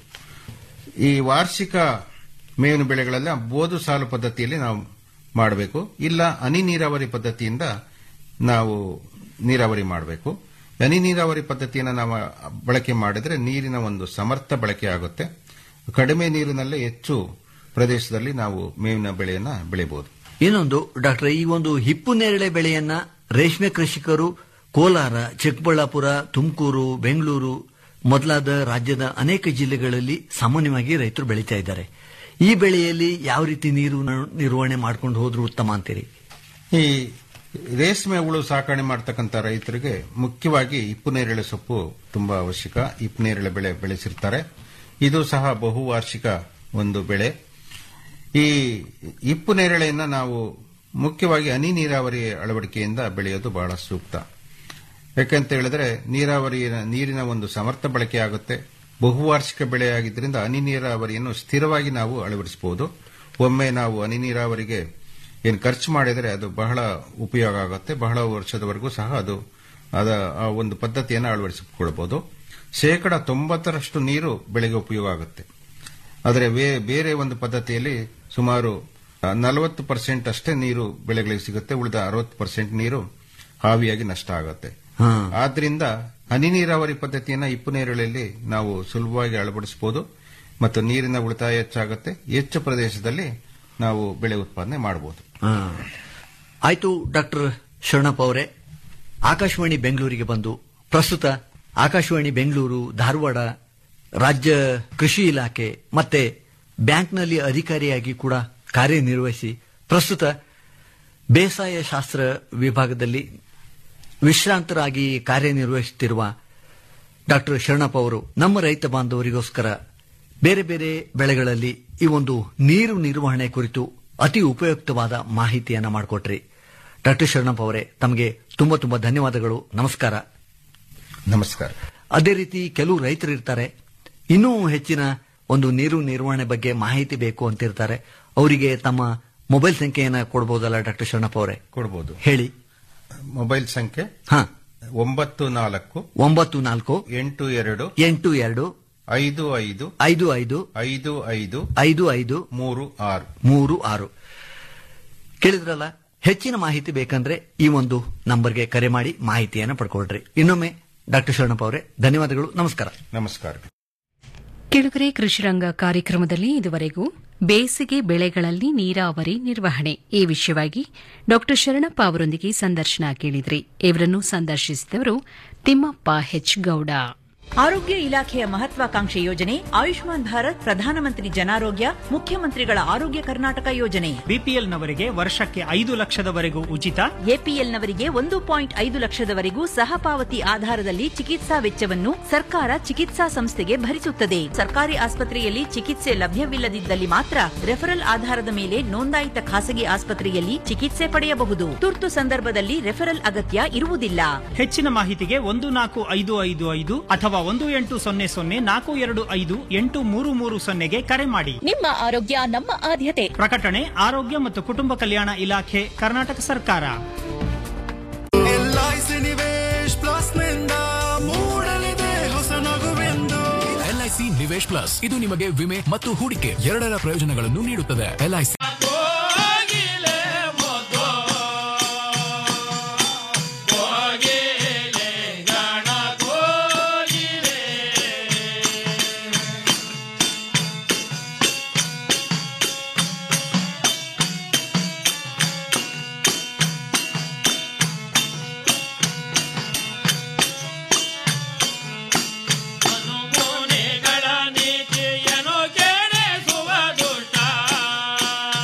ಈ ವಾರ್ಷಿಕ ಮೇವಿನ ಬೆಳೆಗಳೆಲ್ಲ ಬೋದು ಸಾಲು ಪದ್ಧತಿಯಲ್ಲಿ ನಾವು ಮಾಡಬೇಕು ಇಲ್ಲ ಹನಿ ನೀರಾವರಿ ಪದ್ಧತಿಯಿಂದ ನಾವು ನೀರಾವರಿ ಮಾಡಬೇಕು ಹನಿ ನೀರಾವರಿ ಪದ್ಧತಿಯನ್ನು ನಾವು ಬಳಕೆ ಮಾಡಿದ್ರೆ ನೀರಿನ ಒಂದು ಸಮರ್ಥ ಬಳಕೆ ಆಗುತ್ತೆ ಕಡಿಮೆ ನೀರಿನಲ್ಲೇ ಹೆಚ್ಚು ಪ್ರದೇಶದಲ್ಲಿ ನಾವು ಮೇವಿನ ಬೆಳೆಯನ್ನ ಬೆಳೆಯಬಹುದು ಇನ್ನೊಂದು ಡಾಕ್ಟರ್ ಈ ಒಂದು ಹಿಪ್ಪು ನೇರಳೆ ಬೆಳೆಯನ್ನ ರೇಷ್ಮೆ ಕೃಷಿಕರು ಕೋಲಾರ ಚಿಕ್ಕಬಳ್ಳಾಪುರ ತುಮಕೂರು ಬೆಂಗಳೂರು ಮೊದಲಾದ ರಾಜ್ಯದ ಅನೇಕ ಜಿಲ್ಲೆಗಳಲ್ಲಿ ಸಾಮಾನ್ಯವಾಗಿ ರೈತರು ಬೆಳೀತಾ ಇದ್ದಾರೆ ಈ ಬೆಳೆಯಲ್ಲಿ ಯಾವ ರೀತಿ ನೀರು ನ- ನಿರ್ವಹಣೆ ಮಾಡ್ಕೊಂಡು ಹೋದ್ರು ಉತ್ತಮ ಅಂತೀರಿ ಈ ರೇಷ್ಮೆ ಹುಳು ಸಾಕಣೆ ಮಾಡ್ತಕ್ಕಂಥ ರೈತರಿಗೆ ಮುಖ್ಯವಾಗಿ ಇಪ್ಪು ನೇರಳೆ ಸೊಪ್ಪು ತುಂಬಾ ಅವಶ್ಯಕ ಇಪ್ಪು ನೇರಳೆ ಬೆಳೆ ಬೆಳೆಸಿರ್ತಾರೆ ಇದು ಸಹ ಬಹುವಾರ್ಷಿಕ ಒಂದು ಬೆಳೆ ಈ ಇಪ್ಪು ನೇರಳೆಯನ್ನ ನಾವು ಮುಖ್ಯವಾಗಿ ಹನಿ ನೀರಾವರಿ ಅಳವಡಿಕೆಯಿಂದ ಬೆಳೆಯೋದು ಬಹಳ ಸೂಕ್ತ ಯಾಕಂತ ಹೇಳಿದ್ರೆ ನೀರಾವರಿಯ ನೀರಿನ ಒಂದು ಸಮರ್ಥ ಬಳಕೆ ಆಗುತ್ತೆ ಬಹುವಾರ್ಷಿಕ ಬೆಳೆಯಾಗಿದ್ದರಿಂದ ಹನಿ ನೀರಾವರಿಯನ್ನು ಸ್ಥಿರವಾಗಿ ನಾವು ಅಳವಡಿಸಬಹುದು ಒಮ್ಮೆ ನಾವು ಹನಿ ನೀರಾವರಿಗೆ ಏನು ಖರ್ಚು ಮಾಡಿದರೆ ಅದು ಬಹಳ ಉಪಯೋಗ ಆಗುತ್ತೆ ಬಹಳ ವರ್ಷದವರೆಗೂ ಸಹ ಅದು ಅದ ಆ ಒಂದು ಪದ್ಧತಿಯನ್ನು ಅಳವಡಿಸಿಕೊಳ್ಳಬಹುದು ಶೇಕಡ ತೊಂಬತ್ತರಷ್ಟು ನೀರು ಬೆಳೆಗೆ ಉಪಯೋಗ ಆಗುತ್ತೆ ಆದರೆ ವೇ- ಬೇರೆ ಒಂದು ಪದ್ಧತಿಯಲ್ಲಿ ಸುಮಾರು ನಲವತ್ತು ಪರ್ಸೆಂಟ್ ಅಷ್ಟೇ ನೀರು ಬೆಳೆಗಳಿಗೆ ಸಿಗುತ್ತೆ ಉಳಿದ ಅರವತ್ತು ಪರ್ಸೆಂಟ್ ನೀರು ಹಾವಿಯಾಗಿ ನಷ್ಟ ಆಗುತ್ತೆ ಹಾ. ಆದ್ರಿಂದ ಹನಿ ನೀರಾವರಿ ಪದ್ಧತಿಯನ್ನ ಇಪ್ಪು ನೇರಳೆಯಲ್ಲಿ ನಾವು ಸುಲಭವಾಗಿ ಅಳವಡಿಸಬಹುದು ಮತ್ತು ನೀರಿನ ಉಳಿತಾಯ ಹೆಚ್ಚಾಗುತ್ತೆ ಹೆಚ್ಚು ಪ್ರದೇಶದಲ್ಲಿ ನಾವು ಬೆಳೆ ಉತ್ಪಾದನೆ ಮಾಡಬಹುದು ಹಾ. ಆಯ್ತು ಡಾಕ್ಟರ್ ಶರಣಪ್ಪ ಅವರೇ ಆಕಾಶವಾಣಿ ಬೆಂಗಳೂರಿಗೆ ಬಂದು ಪ್ರಸ್ತುತ ಆಕಾಶವಾಣಿ ಬೆಂಗಳೂರು ಧಾರವಾಡ ರಾಜ್ಯ ಕೃಷಿ ಇಲಾಖೆ ಮತ್ತೆ ಬ್ಯಾಂಕ್ನಲ್ಲಿ ಅಧಿಕಾರಿಯಾಗಿ ಕೂಡ ಕಾರ್ಯನಿರ್ವಹಿಸಿ ಪ್ರಸ್ತುತ ಬೇಸಾಯ ಶಾಸ್ತ್ರ ವಿಭಾಗದಲ್ಲಿ ವಿಶ್ರಾಂತರಾಗಿ ಕಾರ್ಯನಿರ್ವಹಿಸುತ್ತಿರುವ ಡಾಕ್ಟರ್ ಶರಣಪ್ಪ ಅವರು ನಮ್ಮ ರೈತ ಬಾಂಧವರಿಗೋಸ್ಕರ ಬೇರೆ ಬೇರೆ ಬೆಳೆಗಳಲ್ಲಿ ಈ ಒಂದು ನೀರು ನಿರ್ವಹಣೆ ಕುರಿತು ಅತಿ ಉಪಯುಕ್ತವಾದ ಮಾಹಿತಿಯನ್ನ ಮಾಡಿಕೊಟ್ರಿ ಡಾಕ್ಟರ್ ಶರಣಪ್ಪ ಅವರೇ ತಮಗೆ ತುಂಬಾ ತುಂಬಾ ಧನ್ಯವಾದಗಳು ನಮಸ್ಕಾರ ನಮಸ್ಕಾರ ಅದೇ ರೀತಿ ಕೆಲವು ರೈತರು ಇರ್ತಾರೆ ಇನ್ನೂ ಹೆಚ್ಚಿನ ಒಂದು ನೀರು ನಿರ್ವಹಣೆ ಬಗ್ಗೆ ಮಾಹಿತಿ ಬೇಕು ಅಂತಿರ್ತಾರೆ ಅವರಿಗೆ ತಮ್ಮ ಮೊಬೈಲ್ ಸಂಖ್ಯೆಯನ್ನ ಕೊಡಬಹುದಲ್ಲ ಡಾಕ್ಟರ್ ಶರಣಪ್ಪ ಅವರೇ ಕೊಡಬಹುದು ಹೇಳಿ ಮೊಬೈಲ್ ಸಂಖ್ಯೆ ಹಾ ಒಂಬತ್ತು ನಾಲ್ಕು ಒಂಬತ್ತು ನಾಲ್ಕು ಎಂಟು ಎರಡು ಎಂಟು ಎರಡು ಐದು ಐದು ಐದು ಐದು ಐದು ಐದು ಐದು ಐದು ಮೂರು ಆರು ಮೂರು ಆರು ಕೇಳಿದ್ರಲ್ಲ ಹೆಚ್ಚಿನ ಮಾಹಿತಿ ಬೇಕಂದ್ರೆ ಈ ಒಂದು ನಂಬರ್ಗೆ ಕರೆ ಮಾಡಿ ಮಾಹಿತಿಯನ್ನು ಪಡ್ಕೊಳ್ರಿ ಇನ್ನೊಮ್ಮೆ ಡಾಕ್ಟರ್ ಶರಣಪ್ಪ ಅವರೇ ಧನ್ಯವಾದಗಳು ನಮಸ್ಕಾರ ನಮಸ್ಕಾರ ಕೆಳಗರೆ ಕೃಷಿರಂಗ ಕಾರ್ಯಕ್ರಮದಲ್ಲಿ ಇದುವರೆಗೂ ಬೇಸಿಗೆ ಬೆಳೆಗಳಲ್ಲಿ ನೀರಾವರಿ ನಿರ್ವಹಣೆ ಈ ವಿಷಯವಾಗಿ ಡಾ ಶರಣಪ್ಪ ಅವರೊಂದಿಗೆ ಸಂದರ್ಶನ ಕೇಳಿದ್ರಿ ಇವರನ್ನು ಸಂದರ್ಶಿಸಿದವರು ತಿಮ್ಮಪ್ಪ ಹೆಚ್ ಗೌಡ ಆರೋಗ್ಯ ಇಲಾಖೆಯ ಮಹತ್ವಾಕಾಂಕ್ಷೆ ಯೋಜನೆ ಆಯುಷ್ಮಾನ್ ಭಾರತ್ ಪ್ರಧಾನಮಂತ್ರಿ ಜನಾರೋಗ್ಯ ಮುಖ್ಯಮಂತ್ರಿಗಳ ಆರೋಗ್ಯ ಕರ್ನಾಟಕ ಯೋಜನೆ ಬಿಪಿಎಲ್ನವರಿಗೆ ವರ್ಷಕ್ಕೆ ಐದು ಲಕ್ಷದವರೆಗೂ ಉಚಿತ ಎಪಿಎಲ್ನವರಿಗೆ ಒಂದು ಪಾಯಿಂಟ್ ಐದು ಲಕ್ಷದವರೆಗೂ ಸಹಪಾವತಿ ಆಧಾರದಲ್ಲಿ ಚಿಕಿತ್ಸಾ ವೆಚ್ಚವನ್ನು ಸರ್ಕಾರ ಚಿಕಿತ್ಸಾ ಸಂಸ್ಥೆಗೆ ಭರಿಸುತ್ತದೆ ಸರ್ಕಾರಿ ಆಸ್ಪತ್ರೆಯಲ್ಲಿ ಚಿಕಿತ್ಸೆ ಲಭ್ಯವಿಲ್ಲದಿದ್ದಲ್ಲಿ ಮಾತ್ರ ರೆಫರಲ್ ಆಧಾರದ ಮೇಲೆ ನೋಂದಾಯಿತ ಖಾಸಗಿ ಆಸ್ಪತ್ರೆಯಲ್ಲಿ ಚಿಕಿತ್ಸೆ ಪಡೆಯಬಹುದು ತುರ್ತು ಸಂದರ್ಭದಲ್ಲಿ ರೆಫರಲ್ ಅಗತ್ಯ ಇರುವುದಿಲ್ಲ ಹೆಚ್ಚಿನ ಮಾಹಿತಿಗೆ ಒಂದು ನಾಲ್ಕು ಐದು ಐದು ಐದು ಅಥವಾ ಒಂದು ಎಂಟು ಸೊನ್ನೆ ಸೊನ್ನೆ ನಾಲ್ಕು ಎರಡು ಐದು ಎಂಟು ಮೂರು ಮೂರು ಸೊನ್ನೆಗೆ ಕರೆ ಮಾಡಿ ನಿಮ್ಮ ಆರೋಗ್ಯ ನಮ್ಮ ಆದ್ಯತೆ ಪ್ರಕಟಣೆ ಆರೋಗ್ಯ ಮತ್ತು ಕುಟುಂಬ ಕಲ್ಯಾಣ ಇಲಾಖೆ ಕರ್ನಾಟಕ ಸರ್ಕಾರ ಎಲ್ಐಸಿ ನಿವೇಶ್ ಪ್ಲಸ್ ನಿಂದ ಮೂಡಲಿದೆ ಹೊಸ ನಗುವೆಂದು ಎಲ್ಐಸಿ ನಿವೇಶ್ ಪ್ಲಸ್ ಇದು ನಿಮಗೆ ವಿಮೆ ಮತ್ತು ಹೂಡಿಕೆ ಎರಡರ ಪ್ರಯೋಜನಗಳನ್ನು ನೀಡುತ್ತದೆ ಎಲ್ಐಸಿ ಅನುಮೋನೆಗಳ ನೀತಿಯನ್ನು ಕೆಡಿಸುವ ದುಷ್ಟ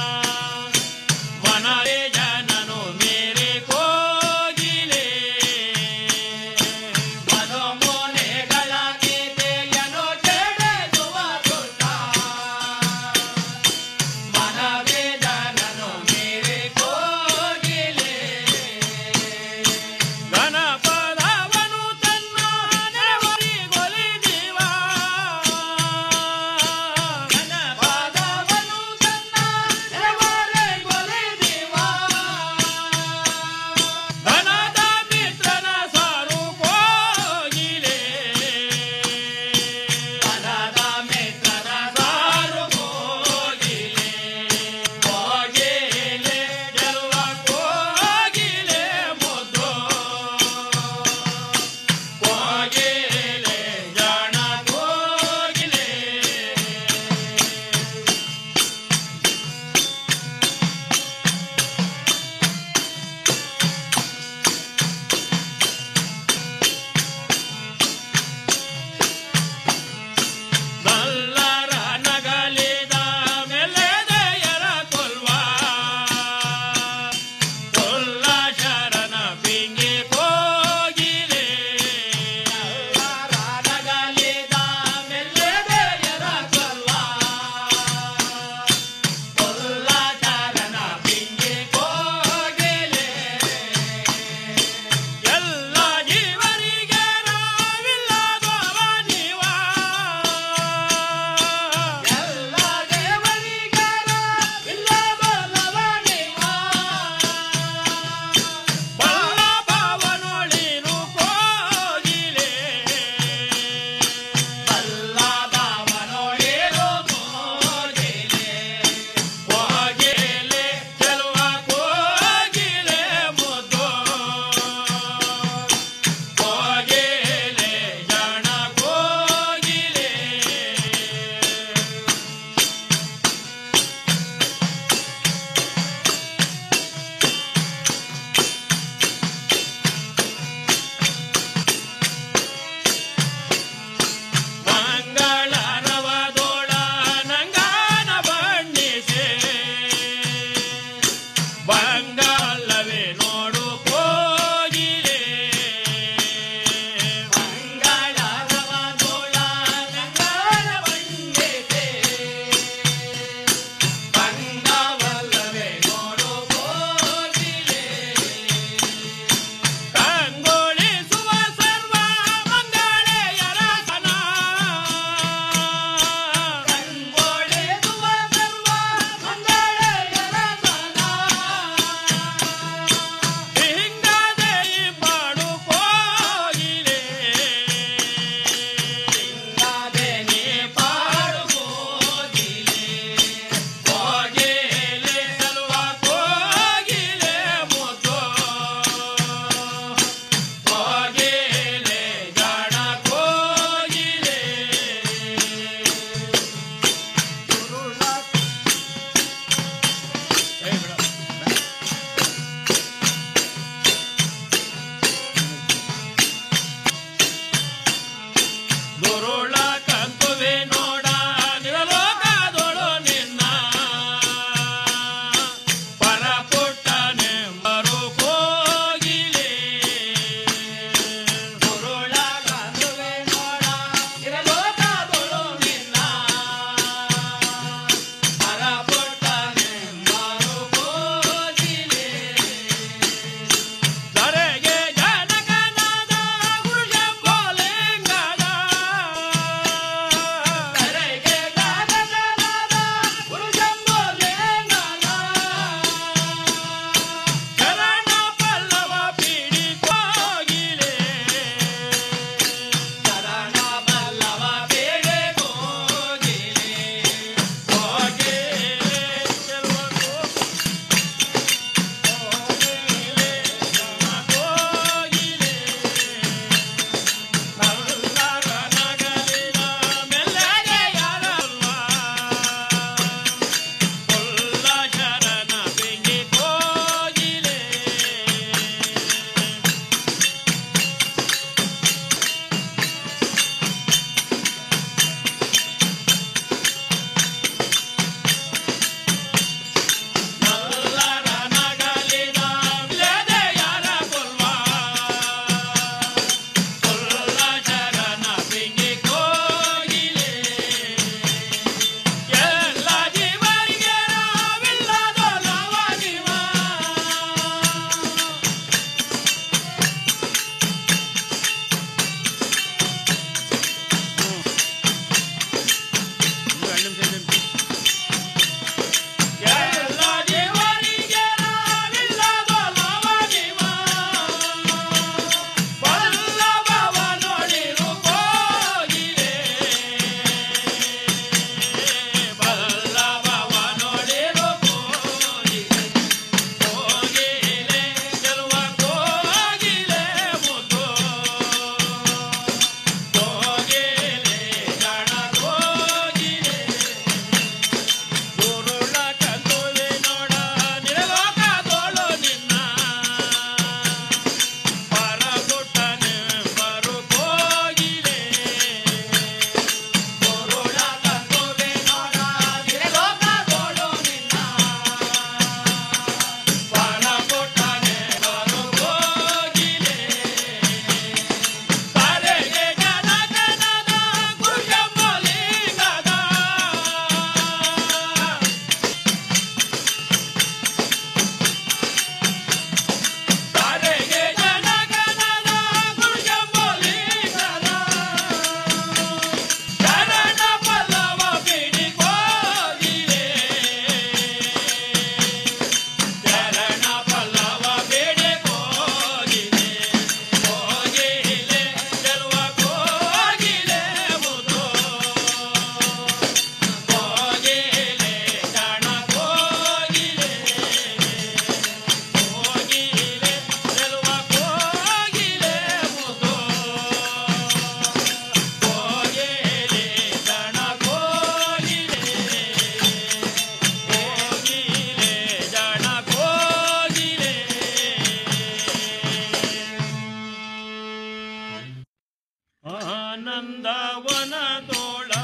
ನಂದವನದೊಳ